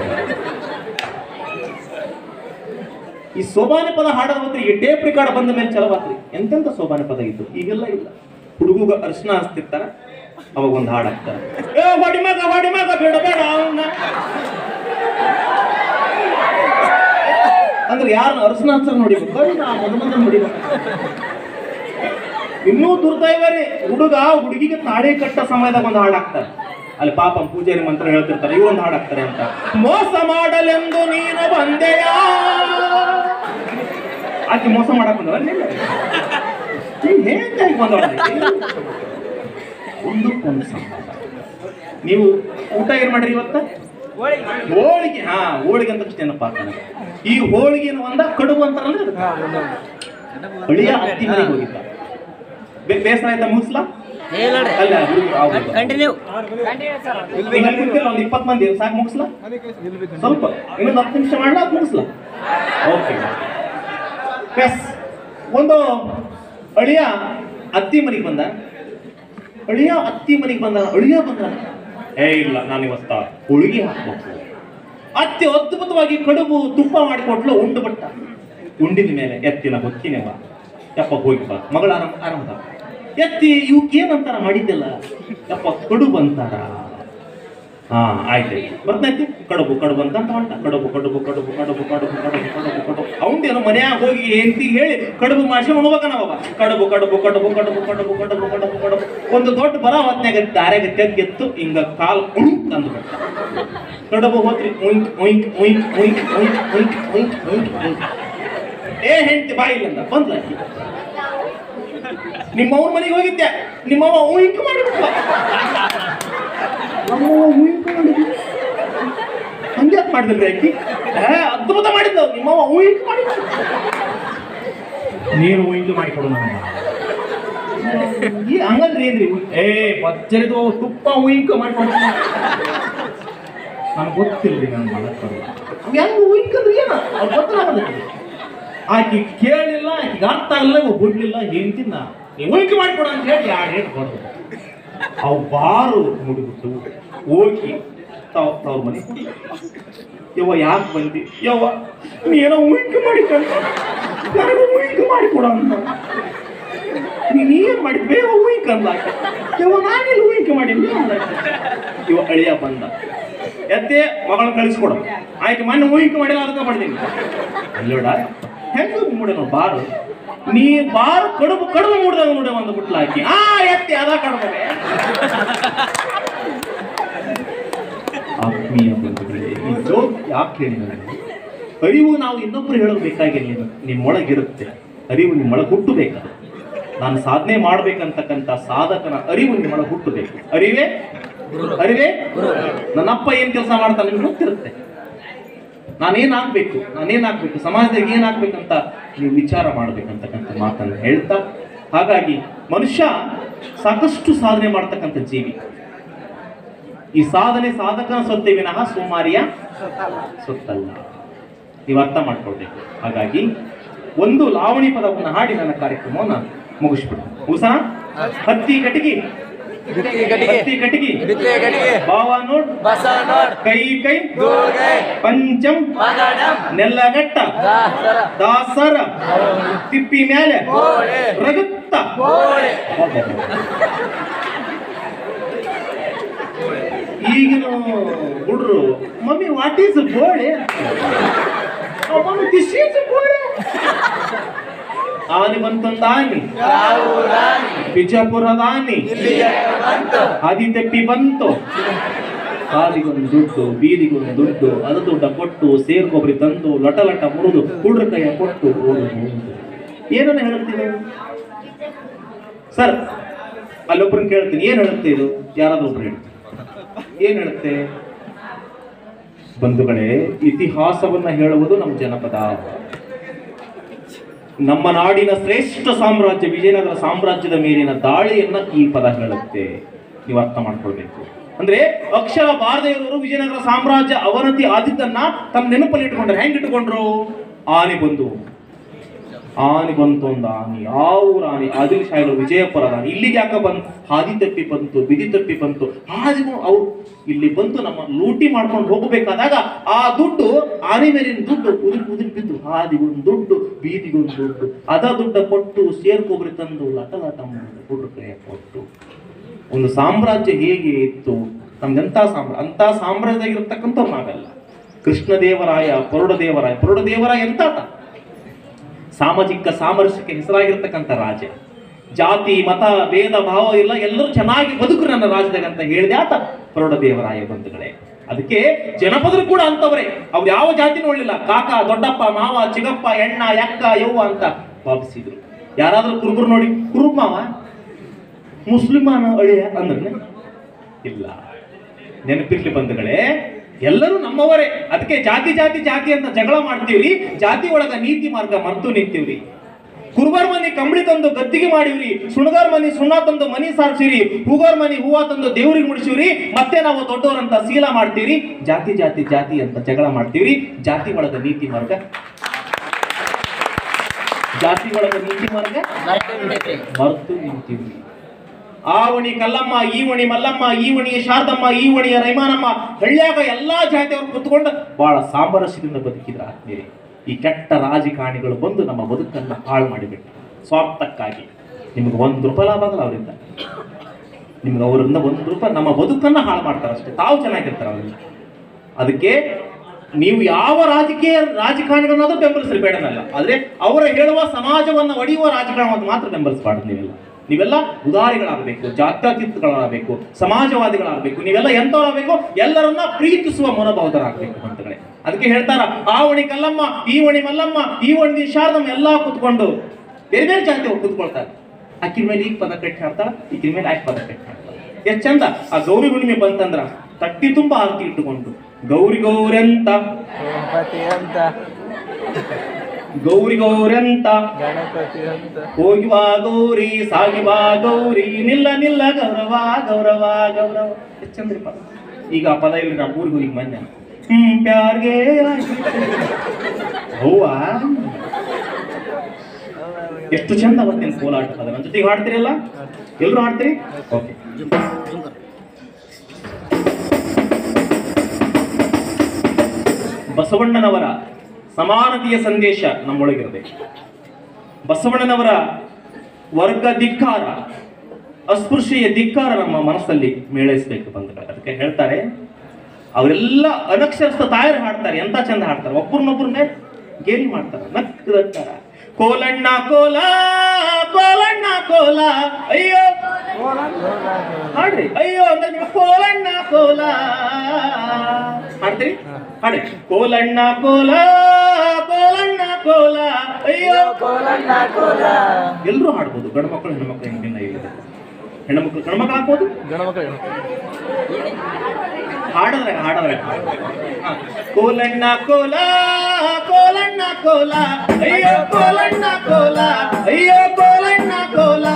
ಈ ಸೋಬಾನೆ ಪದ ಹಾಡೋದ್ ಮಾತ್ರ ಈ ಟೇಪ್ ರಿಕಾರ್ಡ್ ಬಂದ ಮೇಲೆ ಚಲವಾತ್ರಿ ಎಂತೆಂತ ಸೋಬಾನೆ ಪದ ಇತ್ತು ಈಗೆಲ್ಲ ಇಲ್ಲ ಹುಡುಗ ಅರ್ಶನ ಹಚ್ತಿರ್ತಾರ ಅವಾಗ ಒಂದು ಹಾಡು ಹಾಕ್ತಾರೆ ಏ ಹೊಡಿ ಮಗ ಹೊಡಿ ಮಗ ಬೇಡ ಬೇಡ ಅವನ್ನ ಅಂದ್ರೆ ಯಾರನ್ನ ಅರಸನ ಹತ್ರ ನೋಡಿಬೇಕು ನಾ ಮದ ಮದ ನೋಡಿಬೇಕು ಇನ್ನೂ ದುರ್ದೈವ ರೀ ಹುಡುಗ ಹುಡುಗಿಗೆ ತಾಳಿ ಕಟ್ಟ ಸಮಯದಾಗ ಒಂದು ಹಾಡು ಹಾಕ್ತಾರೆ ಅಲ್ಲಿ ಪಾಪ ಪೂಜಾರಿ ಮಂತ್ರ ಹೇಳ್ತಿರ್ತಾರೆ ಇವೊಂದು ಹಾಡು ಹಾಕ್ತಾರೆ ಅಂತ ಮೋಸ ಮಾಡಲೆಂದು ನೀನು ಬಂದೆಯ ಆಕೆ ಮೋಸ ಮಾಡಕ್ ಬಂದವ ಹೇಗೆ ಬಂದವ ಒಂದಕ್ಕೊಂದು ಸಂಬಂಧ ನೀವು ಊಟ ಏನ್ ಮಾಡ್ರಿ ಇವತ್ತ ಹೋಳಿಗೆ ಹಾ ಹೋಳಿಗೆ ಅಂತ ನೆನಪ ನನಗೆ ಈ ಹೋಳಿಗೆನ ಒಂದ ಕಡುಬು ಅಂತಾರಲ್ಲ ಅದಕ್ಕೆ. ಅಳಿಯ ಅತ್ತಿ ಮನೆಗೆ ಹೋಗಿದ್ದ ಬೇ- ಬೇಸರ ಆಯ್ತಾ ಮುಗಿಸ್ಲಾ ಹೇಳ್ರಿ ಅಲ್ಲ ಹುಡುಗಿ ಆಗ್ಬೋದು. ಕಂಟಿನ್ಯೂ ಈಗ ಅಲ್ಲಿ ಕುಂತಿರಲ್ಲ ಒಂದು ಇಪ್ಪತ್ತು ಮಂದಿ ಸಾಕು ಮುಗಿಸ್ಲಾ ಸ್ವಲ್ಪ ಇನ್ನೊಂದು ಹತ್ತು ನಿಮಿಷ ಮಾಡ್ಲಾ ಅದು ಮುಗಿಸ್ಲಾ ಓಕೆ ಎಸ್ ಒಂದು ಅಳಿಯ ಅತ್ತಿ ಮನೆಗೆ ಬಂದ ಅಳಿಯ ಅತ್ತಿ ಮನೆಗೆ ಬಂದ ಅಳಿಯ ಬಂದ ಏ ಇಲ್ಲ ನಾನು ಇವತ್ತ ಹೋಳಿಗೆ ಹಾಕ್ಬೇಕು ಅತ್ತಿ ಅದ್ಭುತವಾಗಿ ಕಡುಬು ತುಪ್ಪ ಮಾಡಿಕೊಟ್ಲು ಉಂಡು ಬಟ್ಟ ಉಂಡಿದ ಮೇಲೆ ಎತ್ತಿನ ಹೊತ್ತಿನೆವ ಯಪ್ಪ ಹೋಗಿ ಬಾ ಮಗಳ ಆರಾಮ ಆರಾಮದ ಎತ್ತಿ ಇವಕ್ಕೆ ಏನಂತಾರ ಮಾಡಿದ್ದೆಲ್ಲ ಯಪ್ಪ ಕಡುಬು ಅಂತಾರ ಹಾ ಆಯ್ತು ಬರ್ತೈತಿ ಕಡುಬು ಕಡುಬು ಅಂತ ಅಂತ ಹೊಂಟ ಕಡುಬು ಕಡುಬು ಕಡುಬು ಕಡುಬು ಕಡುಬು ಕಡುಬು ಕಡುಬು ಕಡುಬು ಅವಂದೇನು ಮನ್ಯಾಗ ಹೋಗಿ ಹೆಂಡತಿ ಹೇಳಿ ಕಡುಬು ಮಾಡಿಸಿ ಉಣ್ಬೇಕ ನಾವ ಕಡುಬು ಕಡುಬು ಕಡುಬು ಕಡುಬು ಕಡುಬು ಕಡುಬು ಕಡುಬು ಕಡುಬು ಒಂದು ದೊಡ್ಡ ಬರ ಹೊತ್ನ್ಯಾಗ ದಾರ್ಯಾಗ ತೆಗ್ಗೆತ್ತು ಹಿಂಗ ಕಾಲ್ ಉಂಕ್ ತಂದು ಬಿಟ್ಟ ಕಡುಬು ಹೋತ್ರಿ ಉಂಕ್ ಉಂಕ್ ಉಂಕ್ ಉಂಕ್ ಉಂಕ್ ಉಂಕ್ ಉಂಕ್ ಉಂಕ್ ಉಂಕ್ ಏ ಹೆಂಡತಿ ಬಾಯಿಲ್ಲ ಬಂದ್ಲ ಆಕಿ. ನಿಮ್ಮ ಅವ್ರ ಮನೆಗೆ ಹೋಗಿದ್ದೆ ನಿಮ್ಮವ್ವ ಉಂಕ್ ಮಾಡಿಬಿಟ್ಲ ನಮ್ಮವ್ವ ಊಹಿಕೆ ಮಾಡಿದ್ಲು ಹಂಗೆ ಯಾಕೆ ಮಾಡಿದ್ರಿ ಆಕಿ ಏ ಅದ್ಭುತ ಮಾಡಿದ್ಲು ನಿಮ್ಮವ್ವ ಊಹಿಕೆ ಮಾಡಿದ್ಲು ನೀನು ಊಹಿಕೆ ಮಾಡಿಕೊಡು ನನಗೆ ಈ ಹಂಗಂದ್ರೆ ಏನ್ರಿ ಏ ಬಚ್ಚರಿದು ತುಪ್ಪ ಊಹಿಕ ಮಾಡ್ಕೊಂಡು ನನಗೆ ಗೊತ್ತಿಲ್ರಿ ನಾನು ಮಾಡಕ್ಕೆ ಹೆಂಗ್ ಊಹಿಕಂದ್ರೆ ಏನ ಅವ್ರು ಗೊತ್ತಾಗಲ್ಲ ಆಕಿ ಕೇಳಿಲ್ಲ ಆಕಿಗೆ ಅರ್ಥ ಆಗಲ್ಲ ಇವ್ ಬಿಡ್ಲಿಲ್ಲ ಹೆಂಡ್ತಿನ ನೀವು ಊಹಿಕೆ ಮಾಡ್ಕೊಡು ಅಂತ ಹೇಳಿ ಎರಡು ಹೇಳಿ ಕೊಡ್ದು ಅವು ಬಾರು ಮುಡಿಬಿಟ್ಟು ಹೋಗಿ ತಾವ್ ತವ್ರ ಮನೆ ಯವ್ವ ಯಾಕೆ ಬಂದಿ ಯವ್ವ ನೀನೋ ಊಹಿಕೆ ಮಾಡಿಕೊಂಡ ನನಗೆ ಊಹಿಕೆ ಮಾಡಿಕೊಡ ಅಂತ ನೀನ್ ಏನ್ ಮಾಡಿ ಬೇಗ ಊಹಿಕೆ ಅಂದ ಯವ್ವ ನಾನೆಲ್ಲಿ ಊಹಿಕೆ ಮಾಡೀನಿ ಅಂದ ಇವ ಅಳಿಯ ಬಂದ ಎದ್ದೆ ಮಗಳನ್ನ ಕಳಿಸ್ಕೊಡ ಆಯ್ತು ಮೊನ್ನೆ ಊಹಿಕೆ ಮಾಡಿಲ್ಲ ಅದಕ್ಕೆ ಮಾಡ್ತೀನಿ ಅಲ್ಲೋಡ ಹೆಂಗ ಮೂಡೆ ನಾವು ಬಾರು ನೀ ಬಾರು ಕಡುಬು ಕಡುಬು ಮೂಡ್ದಾಗ ನೋಡಿ ಒಂದು ಬಿಟ್ಲ ಹಾಕಿ ಆ ಎತ್ತಿ ಅದ ಕಡುಬೆ ಆತ್ಮೀಯ ಬಂಧುಗಳೇ ಈ ಜೋಕ್ ಯಾಕೆ ಹೇಳಿದ್ರೆ ಅರಿವು ನಾವು ಇನ್ನೊಬ್ರು ಹೇಳೋದು ಬೇಕಾಗಿಲ್ಲ ನಿಮ್ಮೊಳಗಿರುತ್ತೆ ಅರಿವು ನಿಮ್ಮೊಳಗೆ ಹುಟ್ಟಬೇಕು ನಾನು ಸಾಧನೆ ಮಾಡ್ಬೇಕಂತಕ್ಕಂಥ ಸಾಧಕನ ಅರಿವು ನಿಮ್ಮೊಳಗೆ ಹುಟ್ಟಬೇಕು ಅರಿವೇ ಅರಿವೇ ನನ್ನಪ್ಪ ಏನ್ ಕೆಲಸ ಮಾಡ್ತಾನೆ ನಿಮ್ಗೆ ಗೊತ್ತಿರುತ್ತೆ ನಾನೇನಾಗ್ಬೇಕು ನಾನೇನಾಗ್ಬೇಕು ಸಮಾಜದಾಗ ಏನಾಗ್ಬೇಕಂತ ನೀವು ವಿಚಾರ ಮಾಡ್ಬೇಕಂತಕ್ಕಂಥ ಮಾತನ್ನು ಹೇಳ್ತಾ ಹಾಗಾಗಿ ಮನುಷ್ಯ ಸಾಕಷ್ಟು ಸಾಧನೆ ಮಾಡ್ತಕ್ಕಂಥ ಜೀವಿ ಈ ಸಾಧನೆ ಸಾಧಕನ ಸೊತ್ತೆ ವಿನಃ ಸೋಮಾರಿಯ ಸೊತ್ತಲ್ಲ ನೀವು ಅರ್ಥ ಮಾಡ್ಕೊಳ್ಬೇಕು ಹಾಗಾಗಿ ಒಂದು ಲಾವಣಿ ಪದವನ್ನು ಹಾಡಿ ನನ್ನ ಕಾರ್ಯಕ್ರಮವನ್ನು ಮುಗಿಸ್ಬಿಟ್ಟು ಮುಗಿಸೋಣ ಹತ್ತಿ ಕಟಿಗಿ ಬಿತ್ತಿ ಗಡಿಗೆ ಹತ್ತಿ ಕಟಿಗಿ ಬಿತ್ತಿ ಗಡಿಗೆ ಭಾವ ನೋಡ್ ಬಸ ನೋಡ್ ಕೈ ಕೈ ದೂರ್ಗೈ ಪಂಚಂ ಮಗಡಂ ನೆಲ್ಲಗಟ್ಟ ದಾಸರ ದಾಸರ ತಿಪ್ಪಿ ಮೇಲೆ ಕೋಳೆ ರಗುತ್ತ ಕೋಳೆ ಈಗಿನ ಹುಡ್ರು ಮಮ್ಮಿ ವಾಟ್ ಈಸ್ ಗೋಳೆ ಮಮ್ಮಿ ದಿಸ್ ಈಸ್ ಗೋಳೆ ಆನೆ ಬಂತೊಂದು ಆನೆ ರಾಹುರಾಣಿ ಬಿಜಾಪುರದ ಆನೆ ಇಲ್ಲಿಗೆ ಬಂತು ಹಾದಿ ತಪ್ಪಿ ಬಂತು ಹಾದಿಗೊಂದು ದುಡ್ಡು ಬೀದಿಗೊಂದು ದುಡ್ಡು ಅದು ದುಡ್ಡ ಕೊಟ್ಟು ಸೇರ್ ಕೊಬ್ಬರಿ ತಂದು ಲಟ ಲಟ ಮುರಿದು ಹುಡ್ರ ಕೈಯ ಕೊಟ್ಟು ಓಡುದು ಏನನ್ನ ಹೇಳ್ತೀನಿ ಸರ್ ಅಲ್ಲೊಬ್ರನ್ನ ಕೇಳ್ತೀನಿ ಏನ್ ಹೇಳುತ್ತೆ ಇದು ಯಾರಾದ್ರೂ ಒಬ್ರು ಹೇಳಿ ಏನ್ ಹೇಳುತ್ತೆ ಬಂಧುಗಳೇ ಇತಿಹಾಸವನ್ನ ಹೇಳುವುದು ನಮ್ಮ ಜನಪದ ನಮ್ಮ ನಾಡಿನ ಶ್ರೇಷ್ಠ ಸಾಮ್ರಾಜ್ಯ ವಿಜಯನಗರ ಸಾಮ್ರಾಜ್ಯದ ಮೇಲಿನ ದಾಳಿಯನ್ನ ಈ ಪದ ಹೇಳುತ್ತೆ ನೀವು ಅರ್ಥ ಮಾಡ್ಕೊಳ್ಬೇಕು ಅಂದ್ರೆ ಅಕ್ಷರ ಭಾರತೀಯರು ವಿಜಯನಗರ ಸಾಮ್ರಾಜ್ಯ ಅವನತಿ ಆದಿದ್ದನ್ನ ತಮ್ಮ ನೆನಪಲ್ಲಿ ಇಟ್ಕೊಂಡ್ರೆ ಹೆಂಗ್ ಇಟ್ಕೊಂಡ್ರು ಆನೆ ಬಂದು ಆನೆ ಬಂತು ಒಂದು ಆನೆ ಯಾವ ಊರ ಆನೆ ಆದಿಲ್ ಶಾಹಿಗಳು ವಿಜಯಪುರದ ಆನೆ ಇಲ್ಲಿಗೆ ಯಾಕೆ ಬಂತು ಹಾದಿ ತಪ್ಪಿ ಬಂತು ಬಿದಿ ತಪ್ಪಿ ಬಂತು ಹಾದಿಗೂ ಅವ್ರು ಇಲ್ಲಿ ಬಂತು ನಮ್ಮ ಲೂಟಿ ಮಾಡ್ಕೊಂಡು ಹೋಗಬೇಕಾದಾಗ ಆ ದುಡ್ಡು ಆನೆ ಮೇಲಿನ ದುಡ್ಡು ಉದುರಿ ಉದುರಿ ಬಿದ್ದು ಹಾದಿಗೊಂದು ದುಡ್ಡು ಬೀದಿಗೊಂದು ದುಡ್ಡು ಅದ ದುಡ್ಡ ಕೊಟ್ಟು ಸೇರ್ಕೊಬ್ರಿ ತಂದು ಲಟ ಲಟ ಮಾಡಿ ಹುಡ್ರ ಕೈಯ ಕೊಟ್ಟು ಒಂದು ಸಾಮ್ರಾಜ್ಯ ಹೇಗೆ ಇತ್ತು ನಮ್ಗೆಂತ ಸಾಮ್ರಾಜ್ಯ ಅಂತ ಸಾಮ್ರಾಜ್ಯದಾಗಿರ್ತಕ್ಕಂಥವ್ರು ನಾವೆಲ್ಲ ಕೃಷ್ಣದೇವರಾಯ ಪರುಡದೇವರಾಯ ಪರುಡದೇವರಾಯ ಎಂತ ಆತ? ಸಾಮಾಜಿಕ ಸಾಮರಸ್ಯಕ್ಕೆ ಹೆಸರಾಗಿರ್ತಕ್ಕಂಥ ರಾಜ ಜಾತಿ ಮತ ಭೇದ ಭಾವ ಇಲ್ಲ ಎಲ್ಲರೂ ಚೆನ್ನಾಗಿ ಬದುಕು ನನ್ನ ರಾಜ್ಯದಾಗ ಅಂತ ಹೇಳಿದೆ ಆತ ಪರುಡದೇವರಾಯ ಬಂಧುಗಳೇ ಅದಕ್ಕೆ ಜನಪದರು ಕೂಡ ಅಂತವರೇ ಅವ್ರು ಯಾವ ಜಾತಿ ನೋಡ್ಲಿಲ್ಲ ಕಾಕ ದೊಡ್ಡಪ್ಪ ಮಾವ ಚಿಗಪ್ಪ ಎಣ್ಣ ಯಕ್ಕ ಯವ್ವ ಅಂತ ಭಾವಿಸಿದ್ರು ಯಾರಾದ್ರೂ ಕುರುಬರು ನೋಡಿ ಕುರುಬ ಮಾವ ಮುಸ್ಲಿಮಾನ ಅಳಿಯ ಅಂದ್ರೆ ಇಲ್ಲ ನೆನಪಿರ್ಲಿ ಬಂಧುಗಳೇ ಎಲ್ಲರೂ ನಮ್ಮವರೇ ಅದಕ್ಕೆ ಜಾತಿ ಜಾತಿ ಜಾತಿ ಅಂತ ಜಗಳ ಮಾಡ್ತೀವ್ರಿ ಜಾತಿ ಒಳಗ ನೀತಿ ಮಾರ್ಗ ಮರ್ತು ನಿಂತೀವ್ರಿ ಕುರುಬರ್ ಮನಿ ಕಂಬಳಿ ತಂದು ಗದ್ದಿಗೆ ಮಾಡಿವ್ರಿ ಸುಣಗಾರ್ ಮನಿ ಸುಣ್ಣ ತಂದು ಮನಿ ಸಾರ್ಸಿರಿ ಹೂಗಾರ್ ಮನಿ ಹೂವ ತಂದು ದೇವ್ರಿಗೆ ಮುಡಿಸಿವ್ರಿ ಮತ್ತೆ ನಾವು ದೊಡ್ಡವರಂತ ಶೀಲ ಮಾಡ್ತೀವಿ ಜಾತಿ ಜಾತಿ ಜಾತಿ ಅಂತ ಜಗಳ ಮಾಡ್ತೀವ್ರಿ ಜಾತಿ ಒಳಗ ನೀತಿ ಮಾರ್ಗ ಜಾತಿ ಒಳಗ ನೀತಿ ಮಾರ್ಗ ಮರ್ತು ನಿಂತೀವಿ ಆವಣಿ ಕಲ್ಲಮ್ಮ ಈವಣಿ ಮಲ್ಲಮ್ಮ ಈವಣಿ ಶಾರದಮ್ಮ ಈವಣಿಯ ರೈಮಾನಮ್ಮ ಹಳ್ಳ್ಯಾಗ ಎಲ್ಲಾ ಜಾತಿಯವರು ಕುತ್ಕೊಂಡು ಬಹಳ ಸಾಮರಸ್ಯದಿಂದ ಬದುಕಿದ್ರ ಆತ್ಮೀಯರೇ ಈ ಕೆಟ್ಟ ರಾಜಕಾರಣಿಗಳು ಬಂದು ನಮ್ಮ ಬದುಕನ್ನ ಹಾಳು ಮಾಡಿಬಿಟ್ಟು ಸ್ವಾರ್ಥಕ್ಕಾಗಿ ನಿಮ್ಗೆ ಒಂದು ರೂಪಾಯಿ ಲಾಭ ಆಗಲ್ಲ ಅವರಿಂದ ನಿಮ್ಗೆ ಅವರಿಂದ ಒಂದು ರೂಪಾಯಿ ನಮ್ಮ ಬದುಕನ್ನ ಹಾಳು ಮಾಡ್ತಾರೆ ಅಷ್ಟೇ ತಾವು ಚೆನ್ನಾಗಿರ್ತಾರೆ ಅವರಿಂದ ಅದಕ್ಕೆ ನೀವು ಯಾವ ರಾಜಕೀಯ ರಾಜಕಾರಣಿಗಳನ್ನಾದ್ರೂ ಬೆಂಬಲಿಸ್ರಿ ಬೇಡನಲ್ಲ ಆದ್ರೆ ಅವರ ಹೇಳುವ ಸಮಾಜವನ್ನ ಒಡೆಯುವ ರಾಜಕಾರಣವನ್ನು ಮಾತ್ರ ಬೆಂಬಲಿಸಬಾರ್ದು ನೀವೆಲ್ಲ ನೀವೆಲ್ಲ ಉದಾರಿಗಳಾಗಬೇಕು ಜಾತ್ಯತೀತಗಳಾಗಬೇಕು ಸಮಾಜವಾದಿಗಳಾಗಬೇಕು ನೀವೆಲ್ಲ ಎಂಥವರಾಗಬೇಕು ಎಲ್ಲರನ್ನ ಪ್ರೀತಿಸುವ ಮನೋಭಾವದರಾಗಬೇಕು ಬಂಧುಗಳೇ ಅದಕ್ಕೆ ಹೇಳ್ತಾರ ಆವಣಿ ಕಲ್ಲಮ್ಮ ಈವಣಿ ಮಲ್ಲಮ್ಮ ಈವಣಿ ಶಾರದಮ್ಮ ಎಲ್ಲಾ ಕುತ್ಕೊಂಡು ಬೇರೆ ಬೇರೆ ಜಾತಿ ಕುತ್ಕೊಳ್ತಾರೆ ಅಕ್ಕಿನ ಮೇಲೆ ಈಗ ಪದ ಕಟ್ಟಿ ಹಾಡ್ತಾಳ ಈಕಿನ ಮೇಲೆ ಆಯ್ಕೆ ಪದ ಕಟ್ಟಿ ಹಾಡ್ತಾಳೆ ಎಷ್ಟ್ ಚಂದ ಆ ಗೌರಿ ಹುಣ್ಣಿಮೆ ಬಂತಂದ್ರ ತಟ್ಟಿ ತುಂಬ ಆರತಿ ಇಟ್ಟುಕೊಂಡು ಗೌರಿ ಗೌರಿ ಅಂತ ಗಣಪತಿ ಅಂತ ಗೌರಿ ಗೌರಿ ಅಂತ ಗಣಪತಿ ಅಂತ ಹೋಗಿ ಬಾ ಗೌರಿ ಸಾಗಿ ಬಾ ಗೌರಿ ನಿಲ್ಲ ನಿಲ್ಲ ಗೌರವ ಗೌರವ ಗೌರವ ಎಷ್ಟ್ ಚಂದ್ರಿ ಪದ ಈಗ ಆ ಪದ ಇಲ್ಲಿ ನಾವು ಊರಿಗೆ ಹೋಗಿ ಮಂಜ ಹ್ಮ್ ಪ್ಯಾರ್ಗೆ ಹೂವಾ ಎಷ್ಟು ಚಂದ ಅವತ್ತಿನ ಕೋಲಾಟ ಪದ ನನ್ನ ಜೊತೆಗೆ ಹಾಡ್ತೀರಲ್ಲ ಎಲ್ರು ಹಾಡ್ತೀರಿ ಓಕೆ ಬಸವಣ್ಣನವರ ಸಮಾನತೆಯ ಸಂದೇಶ ನಮ್ಮೊಳಗಿರಬೇಕು ಬಸವಣ್ಣನವರ ವರ್ಗ ಧಿಕ್ಕಾರ ಅಸ್ಪೃಶ್ಯ ಧಿಕ್ಕಾರ ನಮ್ಮ ಮನಸ್ಸಲ್ಲಿ ಮೇಳೈಸಬೇಕು ಬಂಧುಗಳೇ ಅದಕ್ಕೆ ಹೇಳ್ತಾರೆ ಅವರೆಲ್ಲ ಅನಕ್ಷರಸ್ಥ ತಾಯರು ಹಾಡ್ತಾರೆ ಎಂತ ಚಂದ ಹಾಡ್ತಾರೆ ಒಬ್ಬರನ್ನೊಬ್ಬರ ಮೇಲೆ ಗೇಲಿ ಮಾಡ್ತಾರೆ ನಕ್ಕದಂತಾರ ಕೋಲಣ್ಣ ಕೋಲ ಕೋಲಣ್ಣ ಕೋಲ ಅಯ್ಯೋ ಹಾಡ್ರಿ ಅಯ್ಯೋ ಅಂದ್ರೆ ನೀವು ಕೋಲಣ್ಣ ಕೋಲ ಹಾಡ್ತೀರಿ ಹಾಡಿ ಕೋಲಣ್ಣ ಕೋಲ ಕೋಲಣ್ಣ ಕೋಲ ಅಯ್ಯೋ ಕೋಲಣ್ಣ ಕೋಲ ಎಲ್ಲರೂ ಹಾಡ್ಬೋದು ಗಂಡು ಮಕ್ಕಳು ಹೆಣ್ಮಕ್ಳು ಹೆಣ್ಣಿನ ಇಲ್ಲ ಹೆಣ್ಮಕ್ಳು ಗಂಡು ಮಕ್ಕಳು ಹಾಕ್ಬೋದು ಗಣಮಕ್ಕಳು ಹಾಡಿದ್ರೆ ಹಾಡಿದ್ರೆ ಹಾ. ಕೋಲಣ್ಣ ಕೋಲ ಕೋಲಣ್ಣ ಕೋಲ ಅಯ್ಯೋ ಕೋಲಣ್ಣ ಕೋಲ ಅಯ್ಯೋ ಕೋಲಣ್ಣ ಕೋಲ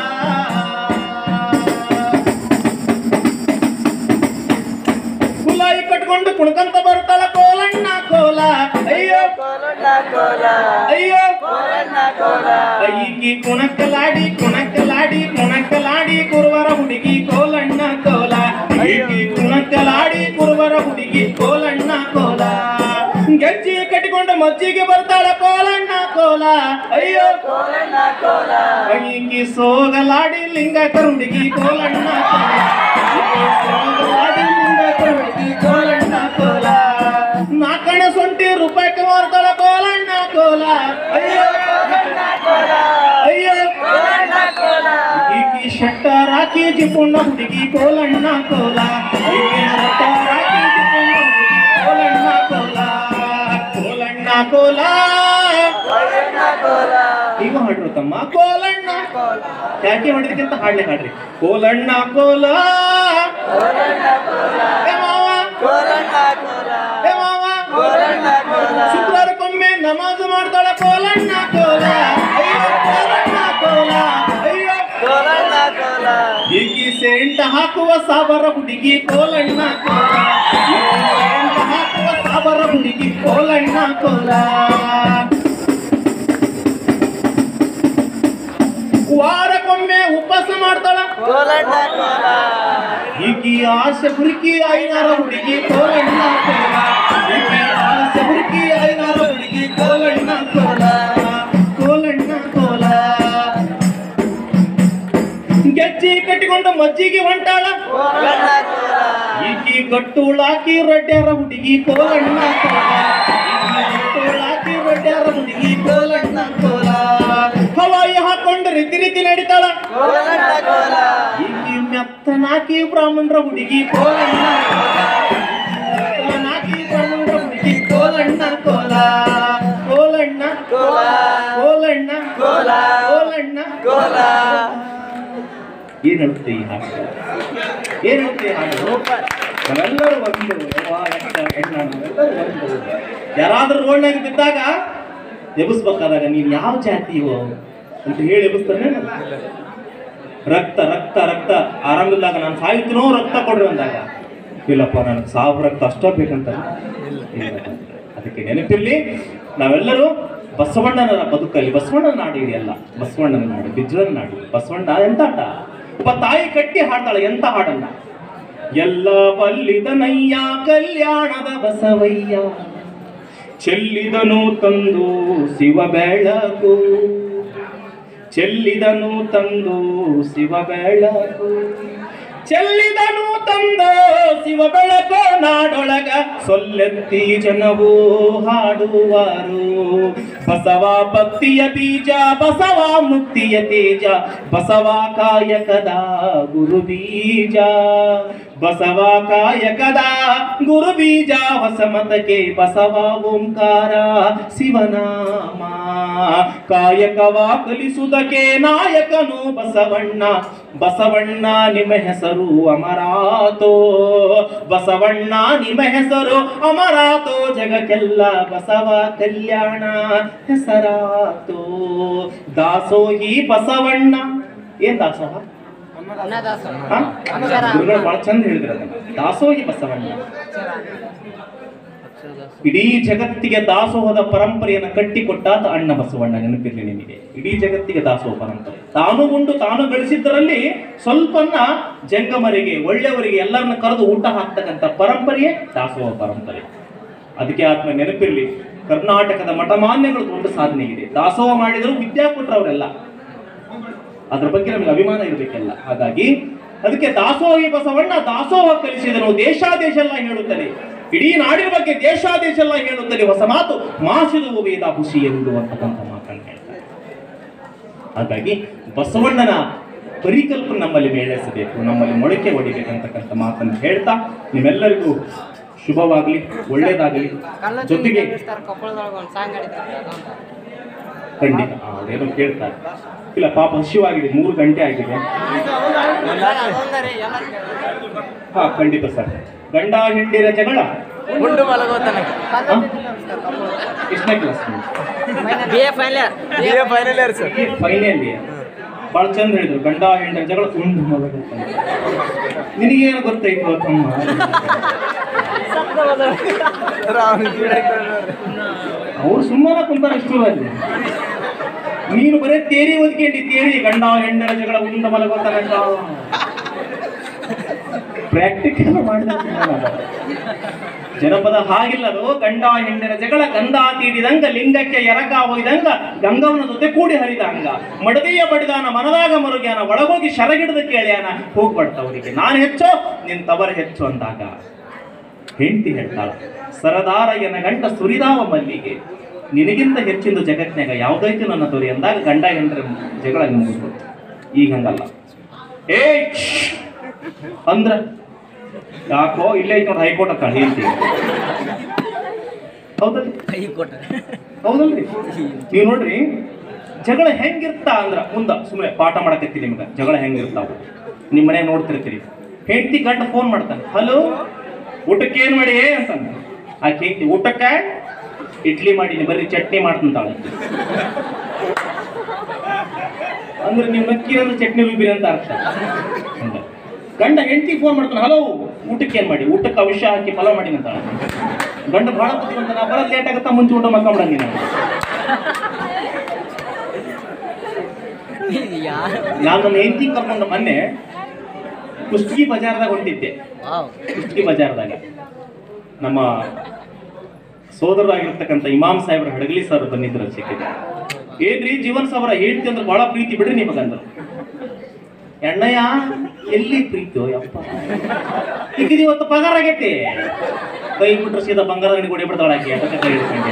ಕುಲಾಯಿ ಕಟ್ಕೊಂಡು ಕುಣ್ಕಂತ ಬರ್ತಾಳ ಕೋಲಣ್ಣ ಕೋಲ ಅಯ್ಯೋ ಕೋಲಣ್ಣ ಕೋಲ ಅಯ್ಯೋ ಕೋಲಣ್ಣ ಕೋಲ ಈಗಿ ಕುಣಕಲಾಡಿ ಕುಣಕಲಾಡಿ ಕುಣಕಲಾಡಿ ಕುರುವರ ಹುಡುಗಿ ಕೋಲಣ್ಣ ಕೋಲ ಈಗಿ ಕುಣಕಲಾಡಿ ಕುರುವರ ಹುಡುಗಿ ಕೋಲಣ್ಣ ಕೋಲ ಗೆಜ್ಜಿ ಕಟ್ಟಿಕೊಂಡು ಮಜ್ಜಿಗೆ ಬರ್ತಾಳ ಕೋಲಣ್ಣ ಕೋಲ ಅಯ್ಯೋ ಕೋಲಣ್ಣ ಕೋಲ ಈಗಿ ಸೋಗಲಾಡಿ ಲಿಂಗ ಕರುಡಿಗಿ ಕೋಲಣ್ಣ ಕೋಲ ಈಗಿ ಸೋಗಲಾಡಿ ಲಿಂಗ ಕರುಡಿಗಿ ಕೋಲಣ್ಣ ಕೋಲ ನಾಕಣ ಸೊಂಟಿ ರೂಪಾಯಿಗೆ ಮಾರ್ತಾಳ ಕೋಲಣ್ಣ ಕೋಲ ಅಯ್ಯೋ ಕೋಲಣ್ಣ ಕೋಲ ಅಯ್ಯೋ ಕೋಲಣ್ಣ ಕೋಲ ಈಕಿ ಶಟ್ಟರಾಕಿ ಜಿಪುಣ್ಣ ಹುಡುಗಿ ಕೋಲಣ್ಣ ಕೋಲ ಈಕಿ ಶಟ್ಟರಾಕಿ ಜಿಪುಣ್ಣ ಹುಡುಗಿ ಕೋಲಣ್ಣ ಕೋಲ ಕೋಲಣ್ಣ ಕೋಲ ಕೋಲಣ್ಣ ಕೋಲ ಈಗ ಹಾಡ್ರು ತಮ್ಮ ಕೋಲಣ್ಣ ಕೋಲ ಯಾಕೆ ಮಾಡಿದಕ್ಕಿಂತ ಹಾಡ್ಲೆ ಹಾಡ್ರಿ ಕೋಲಣ್ಣ ಕೋಲ ಕೋಲಣ್ಣ ಕೋಲ ಏ ಮಾವ ಕೋಲಣ್ಣ ಕೋಲ ಏ ಮಾವ ಕೋಲಣ್ಣ ಕೋಲ ಶುಕ್ರವಾರಕ್ಕೊಮ್ಮೆ ನಮಾಜ್ ಮಾಡ್ತಾಳ ಕೋಲಣ್ಣ ಕೋಲ ಅಯ್ಯೋ ಕೋಲಣ್ಣ ಕೋಲ ಅಯ್ಯೋ ಕೋಲಣ್ಣ ಕೋಲ ಈಗಿ ಸೆಂಟ ಹಾಕುವ ಸಾಬರ ಹುಡುಗಿ ಕೋಲಣ್ಣ ಕೋಲ ಈಗಿ ಸೆಂಟ ಹಾಕುವ ಸಾಬರ ಹುಡುಗಿ ಕೋಲಣ್ಣ ಕೋಲ ವಾರಕ್ಕೊಮ್ಮೆ ಉಪವಾಸ ಮಾಡ್ತಾಳ ಕೋಲಣ್ಣ ಕೋಲ ಈಕಿ ಆಸೆ ಹುಡುಕಿ ಐನಾರ ಹುಡುಗಿ ಕೋಲಣ್ಣ ಕೋಲ ಈಕಿ ಆಸೆ ಹುಡುಕಿ ಐನಾರ ಹುಡುಗಿ ಕೋಲಣ್ಣ ಕೋಲ ಕೋಲಣ್ಣ ಕೋಲ ಗೆಜ್ಜಿ ಕಟ್ಟಿಕೊಂಡು ಮಜ್ಜಿಗೆ ಹೊಂಟಾಳ ಕೋಲಣ್ಣ ಕೋಲ ಈಕಿ ಗಟ್ಟುಳಾಕಿ ರಡ್ಡ್ಯಾರ ಹುಡುಗಿ ಕೋಲಣ್ಣ ಕೋಲ ಈಕಿ ಗಟ್ಟುಳಾಕಿ ರಡ್ಡ್ಯಾರ ಹುಡುಗಿ ಕೋಲಣ್ಣ ಕೋಲ ಹವಾಯಿ ಹಾಕೊಂಡು ರೀತಿ ರೀತಿ ನಡೀತಾಳ ಕೋಲಣ್ಣ ಕೋಲ ಈಕಿ ಮೆತ್ತನಾಕಿ ಬ್ರಾಹ್ಮಣರ ಹುಡುಗಿ ಕೋಲಣ್ಣ ಕೋಲ ಮೆತ್ತನಾಕಿ ಬ್ರಾಹ್ಮಣರ ಹುಡುಗಿ ಕೋಲಣ್ಣ ಕೋಲ ಕೋಲಣ್ಣ ಕೋಲ ಕೋಲಣ್ಣ ಕೋಲ ಕೋಲಣ್ಣ ಕೋಲ ಏನ್ ಹೇಳ್ತೆ ಈ ಹಾಡು ಏನ್ ಹೇಳ್ತೆ ಈ ಹಾಡು ನಾವೆಲ್ಲರೂ ಒಂದು ಯವ್ವ, ಎತ್ತ, ಹೆಣ್ಣ, ನಾವೆಲ್ಲರೂ ಒಂದು. ಯಾರಾದ್ರೂ ರೋಡ್ನಾಗ ಬಿದ್ದಾಗ ಎಬ್ಬಿಸ್ಬೇಕಾದಾಗ ನೀನ್ ಯಾವ ಜಾತಿಯೋ ಅಂತ ಹೇಳಿ ಎಬ್ಬಿಸ್ತಾನೆ ರಕ್ತ ರಕ್ತ ರಕ್ತ ಆರಾಮಿಲ್ದಾಗ ನಾನು ಸಾಯ್ತೀನೋ ರಕ್ತ ಕೊಡ್ರಿ ಅಂದಾಗ ಇಲ್ಲಪ್ಪ ನನಗೆ ಸಾವು ರಕ್ತ ಅಷ್ಟೇ ಬೇಕಂತ ಇಲ್ಲ. ಅದಕ್ಕೆ ನೆನಪಿರ್ಲಿ ನಾವೆಲ್ಲರೂ ಬಸವಣ್ಣನ ಬದುಕಲ್ಲಿ ಬಸವಣ್ಣನ ನಾಡಿ ಇದೆಯಲ್ಲ ಬಸವಣ್ಣನ ನಾಡು ಬಿಜ್ಜಳನ ನಾಡು ಬಸವಣ್ಣ ಎಂತ ಆಟ ಒಬ್ಬ ತಾಯಿ ಕಟ್ಟಿ ಹಾಡ್ತಾಳೆ ಎಂತ ಹಾಡನ್ನ ಎಲ್ಲ ಬಲ್ಲಿದನಯ್ಯ ಕಲ್ಯಾಣದ ಬಸವಯ್ಯ ಚೆಲ್ಲಿದನು ತಂದು ಶಿವ ಬೆಳಕು ಚೆಲ್ಲಿದನು ತಂದು ಶಿವ ಬೆಳಕು ಚೆಲ್ಲಿದನು ತಂದು ಶಿವ ಬೆಳಕು ನಾಡೊಳಗ ಸೊಲ್ಲೆತ್ತಿ ಜನವು ಹಾಡುವರು ಬಸವ ಭಕ್ತಿಯ ಬೀಜ ಬಸವ ಮುಕ್ತಿಯ ತೇಜ ಬಸವ ಕಾಯಕದ ಗುರು ಬೀಜ ಬಸವ ಕಾಯಕದ ಗುರು ಬೀಜ ಹೊಸಮತಕ್ಕೆ ಬಸವ ಓಂಕಾರ ಶಿವನಾಮ ಕಾಯಕವ ಕಲಿಸುವುದಕ್ಕೆ ನಾಯಕನು ಬಸವಣ್ಣ ಬಸವಣ್ಣ ನಿಮ್ಮ ಹೆಸರು ಅಮರಾತೋ ಬಸವಣ್ಣ ನಿಮ್ಮ ಹೆಸರು ಅಮರಾತೋ ಜಗಕ್ಕೆಲ್ಲ ಬಸವ ಕಲ್ಯಾಣ ಹೆಸರಾತೋ ದಾಸೋಹಿ ಬಸವಣ್ಣ ಏನ್ ದಾಸೋಹ ಅನ್ನದಾಸ ಹಾ? ಅಕ್ಷರ. ಗುರುಗಳು ಬಹಳ ಚಂದ ಹೇಳಿದ್ರು ಅದನ್ನ ದಾಸೋಹಿ ಬಸವಣ್ಣ ಇಡೀ ಜಗತ್ತಿಗೆ ದಾಸೋಹದ ಪರಂಪರೆಯನ್ನು ಕಟ್ಟಿಕೊಟ್ಟಾತ ಅಣ್ಣ ಬಸವಣ್ಣ ನೆನಪಿರ್ಲಿ ನಿಮಗೆ ಇಡೀ ಜಗತ್ತಿಗೆ ದಾಸೋಹ ಪರಂಪರೆ ತಾನು ಉಂಡು ತಾನು ಗಳಿಸಿದ್ದರಲ್ಲಿ ಸ್ವಲ್ಪನ್ನ ಜಂಗಮರಿಗೆ ಒಳ್ಳೆಯವರಿಗೆ ಎಲ್ಲರನ್ನ ಕರೆದು ಊಟ ಹಾಕ್ತಕ್ಕಂಥ ಪರಂಪರೆಯೇ ದಾಸೋಹ ಪರಂಪರೆ ಅದಕ್ಕೆ ಆತ್ಮ ನೆನಪಿರ್ಲಿ ಕರ್ನಾಟಕದ ಮಠಮಾನ್ಯಗಳು ದೊಡ್ಡ ಸಾಧನೆ ಇದೆ ದಾಸೋಹ ಮಾಡಿದ್ರು ವಿದ್ಯಾ ಕೊಟ್ರವರೆಲ್ಲ ಅದ್ರ ಬಗ್ಗೆ ನಮಗೆ ಅಭಿಮಾನ ಇರಬೇಕಲ್ಲ ಹಾಗಾಗಿ ಅದಕ್ಕೆ ದಾಸೋಹಿ ಬಸವಣ್ಣ ದಾಸೋಹ ಕಲಿಸಿದನು ದೇಶಾದೇಶ ಎಲ್ಲ ಹೇಳುತ್ತದೆ ಇಡೀ ನಾಡಿನ ಬಗ್ಗೆ ದೇಶಾದೇಶ ಎಲ್ಲ ಹೇಳುತ್ತದೆ ಹೊಸ ಮಾತು ಮಾಸಿದುವು ವೇದ ಹುಸಿ ಎಂದು ಅಂತಕ್ಕಂಥ ಮಾತನ್ನು ಹೇಳ್ತಾರೆ ಹಾಗಾಗಿ ಬಸವಣ್ಣನ ಪರಿಕಲ್ಪನೆ ನಮ್ಮಲ್ಲಿ ಮೇಳೈಸಬೇಕು ನಮ್ಮಲ್ಲಿ ಮೊಳಕೆ ಹೊಡಿಬೇಕಂತಕ್ಕಂಥ ಮಾತನ್ನು ಹೇಳ್ತಾ ನಿಮ್ಮೆಲ್ಲರಿಗೂ ಶುಭವಾಗಲಿ ಒಳ್ಳೇದಾಗಲಿ ಜೊತೆಗೆ ಕೊಪ್ಪಳದೊಳಗೆ ಒಂದು ಸಾಂಗ್ ಆಡಿದ್ದಾರೆ ಅದೊಂದು. ಖಂಡಿತ ಅದೇನೋ ಕೇಳ್ತಾರೆ ಇಲ್ಲ ಪಾಪ ಹಸಿವಾಗಿದೆ ಮೂರು ಗಂಟೆ ಆಗಿದೆ ಅದೊಂದರೆ ಎಲ್ಲರೂ ಕೇಳ್ತಾರೆ. ಹಾ ಖಂಡಿತ ಸರ್ ಗಂಡ ಹೆಂಡಿರ ಜಗಳ ಉಂಡು ಮಲಗೋ ತನಕ ಎಷ್ಟನೇ class B A final B A final year sir final ಬಹಳ ಚಂದ ಹೇಳಿದ್ರು ಗಂಡ ಹೆಂಡರ ಜಗಳ ಉಂಡು ಮಲಗುತ್ತ ನಿನಗೇನು ಗೊತ್ತಾಯ್ತು ತಮ್ಮ ಅವ್ರು ಸುಮ್ಮನೆ ಕುಂತಾರ ಇಷ್ಟು ಅಲ್ಲಿ ನೀನು ಬರೇ ತೇರಿ ಓದ್ಕೊಂಡಿ ತೇರಿ ಗಂಡ ಹೆಂಡರ ಜಗಳ ಉಂಡ ಮಲಗೋತನಕ ಪ್ರಾಕ್ಟಿಕಲ್ ಮಾಡಿದ ಜನಪದ ಹಾಗಿಲ್ಲದು ಗಂಡ ಹೆಂಡರ ಜಗಳ ಗಂಧ ತೀಡಿದಂಗ ಲಿಂಗಕ್ಕೆ ಎರಕ ಒಯ್ದಂಗ ಗಂಗವನ ಜೊತೆ ಕೂಡಿ ಹರಿದಂಗ ಮಡದಿಯ ಬಡಿದಾನ ಮನದಾಗ ಮರುಗ್ಯಾನ ಒಳಗೋಗಿ ಶರಗಿಡದ ಕೇಳ್ಯಾನ ಹೋಗ್ಬಡ್ತವರಿಗೆ ನಾನು ಹೆಚ್ಚೋ ನಿನ್ ತವರ ಹೆಚ್ಚು ಅಂದಾಗ ಹೆಂಡತಿ ಹೇಳ್ತಾಳ ಸರದಾರಯ್ಯನ ಗಂಟ ಸುರಿದಾವ ಮಲ್ಲಿಗೆ ನಿನಗಿಂತ ಹೆಚ್ಚಿಂದು ಜಗತ್ನ್ಯಾಗ ಯಾವ್ದೈತು ನನ್ನ ತೊರಿ ಅಂದಾಗ ಗಂಡ ಹೆಂಡರ ಜಗಳ ಮುಗಿದ್ರು ಈಗ ಹಂಗಲ್ಲ ಏ ಅಂದ್ರ ಯಾಕೋ ಇಲ್ಲೇ ಐತೆ ನೋಡಿ ಹೈಕೋರ್ಟ್ ಅಂತ ಹೇಳ್ತೀವಿ ಹೌದಲ್ರಿ ಕೈ ಕೊಟ್ಟ ಹೌದಲ್ರಿ ನೀವು ನೋಡ್ರಿ ಜಗಳ ಹೆಂಗಿರ್ತಾ ಅಂದ್ರ ಮುಂದ ಸುಮ್ಮನೆ ಪಾಠ ಮಾಡಕತ್ತಿ ನಿಮ್ಗೆ ಜಗಳ ಹೆಂಗಿರ್ತಾವ ನಿಮ್ಮ ಮನೆ ನೋಡ್ತಿರ್ತೀರಿ ಹೆಂಡತಿ ಗಂಡ ಫೋನ್ ಮಾಡ್ತಾನೆ ಹಲೋ ಊಟಕ್ಕೆ ಏನ್ ಮಾಡಿ ಅಂತಂದ ಆಕೆ ಹೆಂಡತಿ ಊಟಕ್ಕೆ ಇಡ್ಲಿ ಮಾಡೀನಿ ಬರ್ರಿ ಚಟ್ನಿ ಮಾಡ್ತಂತಾಳೆ ಅಂದ್ರೆ ನೀವು ನಕ್ಕಿ ಅಂದ್ರೆ ಚಟ್ನಿ ರುಬ್ಬಿರಿ ಅಂತ ಅರ್ಥ ಹಂಗ. ಗಂಡ ಹೆಂಡತಿ ಫೋನ್ ಮಾಡ್ತಾನೆ ಹಲೋ ಊಟಕ್ಕೆ ಏನ್ ಮಾಡಿ ಊಟಕ್ಕೆ ಅವಿಷ ಹಾಕಿ ಪಲಾವ್ ಮಾಡಿ ಅಂತಾಳೆ ಗಂಡ ಬಹಳ ಬುದ್ಧಿವಂತ ನಾ ಬರೋದು ಲೇಟ್ ಆಗುತ್ತಾ ಮುಂಚೆ ಊಟ ಮಕ್ಕಂಬಿಡಂಗಿ ನಾನು ಯಾರು ನಾನು ನನ್ನ ಹೆಂಡತಿ ಕರ್ಕೊಂಡು ಮೊನ್ನೆ ಕುಷ್ಟಗಿ ಬಜಾರ್ದಾಗ ಹೊಂಟಿದ್ದೆ ವಾವ್ ಕುಷ್ಟಗಿ ಬಜಾರ್ದಾಗ ನಮ್ಮ ಸೋದರರಾಗಿರ್ತಕ್ಕಂಥ ಇಮಾಮ್ ಸಾಹೇಬ್ರ ಹಡಗಲಿ ಸರ್ ಬಂದಿದ್ರು ಸಿಕ್ಕಿದ್ರು ಏನ್ರಿ ಜೀವನ್ ಸಾವಿರ ಹೇಳ್ತಿ ಅಂದ್ರೆ ಬಹಳ ಪ್ರೀತಿ ಬಿಡ್ರಿ ನಿಮಗಂದ್ರು ಎಣ್ಣಯ್ಯ ಎಲ್ಲಿ ಪ್ರೀತಿಯೋ ಯಪ್ಪ ಈಗ ಇವತ್ತು ಪಗಾರ ಆಗೈತಿ ಕೈ ಬಿಟ್ರೆ ಸೀದಾ ಬಂಗಾರ ಅಂಗಡಿ ಹೊಡಿ ಬಿಡ್ತಾಳ ಆಕಿ ಅದಕ್ಕೆ ಕೈ ಹಿಡ್ಕೊಂಡೆ.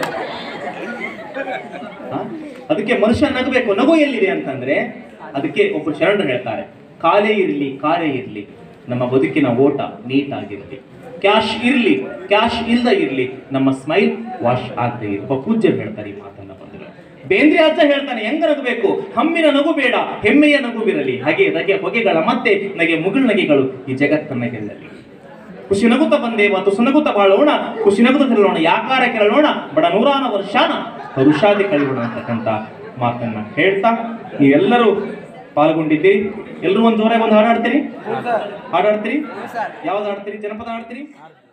ಆ? ಅದಕ್ಕೆ ಮನುಷ್ಯ ನಗಬೇಕು ನಗು ಎಲ್ಲಿದೆ ಅಂತಂದ್ರೆ ಅದಕ್ಕೆ ಒಬ್ಬ ಶರಣರು ಹೇಳ್ತಾರೆ ಕಾಲೇ ಇರಲಿ ಕಾರ್ಯ ಇರಲಿ ನಮ್ಮ ಬದುಕಿನ ಓಟ ನೀಟ್ ಆಗಿರಲಿ ಕ್ಯಾಶ್ ಇರಲಿ ಕ್ಯಾಶ್ ಇಲ್ದ ಇರಲಿ ನಮ್ಮ ಸ್ಮೈಲ್ ವಾಶ್ ಆಗದೆ ಇರಲಿ ಒಬ್ಬ ಪೂಜ್ಯರು ಹೇಳ್ತಾರೆ ಈ ಮಾತನ್ನ ಬಂದ್ರೆ ಬೇಂದ್ರೆ ಅಜ್ಜ ಹೇಳ್ತಾನೆ ಹೆಂಗ ನಗಬೇಕು ಹಮ್ಮಿನ ನಗು ಬೇಡ ಹೆಮ್ಮೆಯ ನಗು ಬಿರಲಿ ಹಾಗೆ ನಗೆ ಹೊಗೆಗಳ ಮತ್ತೆ ನಗೆ ಮುಗುಳ್ ನಗೆಗಳು ಈ ಜಗತ್ತನ್ನ ಗೆಲ್ಲಲಿ ಖುಷಿ ನಗುತ್ತ ಬಂದೆ ಮತ್ತು ಸುನಗುತ್ತ ಬಾಳೋಣ ಖುಷಿ ನಗುತ್ತ ತೆರಳೋಣ ಯಾಕಾರ ಕೆರಳೋಣ ಬಡ ನೂರಾನ ವರ್ಷಾನ ಹರುಷಾದಿ ಕಳೆಯೋಣ ಅಂತಕ್ಕಂಥ ಮಾತನ್ನ ಹೇಳ್ತಾ ನೀವೆಲ್ಲರೂ ಪಾಲ್ಗೊಂಡಿದ್ದೀರಿ ಎಲ್ಲರೂ ಒಂದು ಜೋರಾಗಿ ಒಂದು ಹಾಡು ಹಾಡ್ತೀರಿ ಹಾಡು ಹಾಡ್ತೀರಿ ಯಾವ್ದು ಹಾಡ್ತೀರಿ ಜನಪದ ಹಾಡ್ತೀರಿ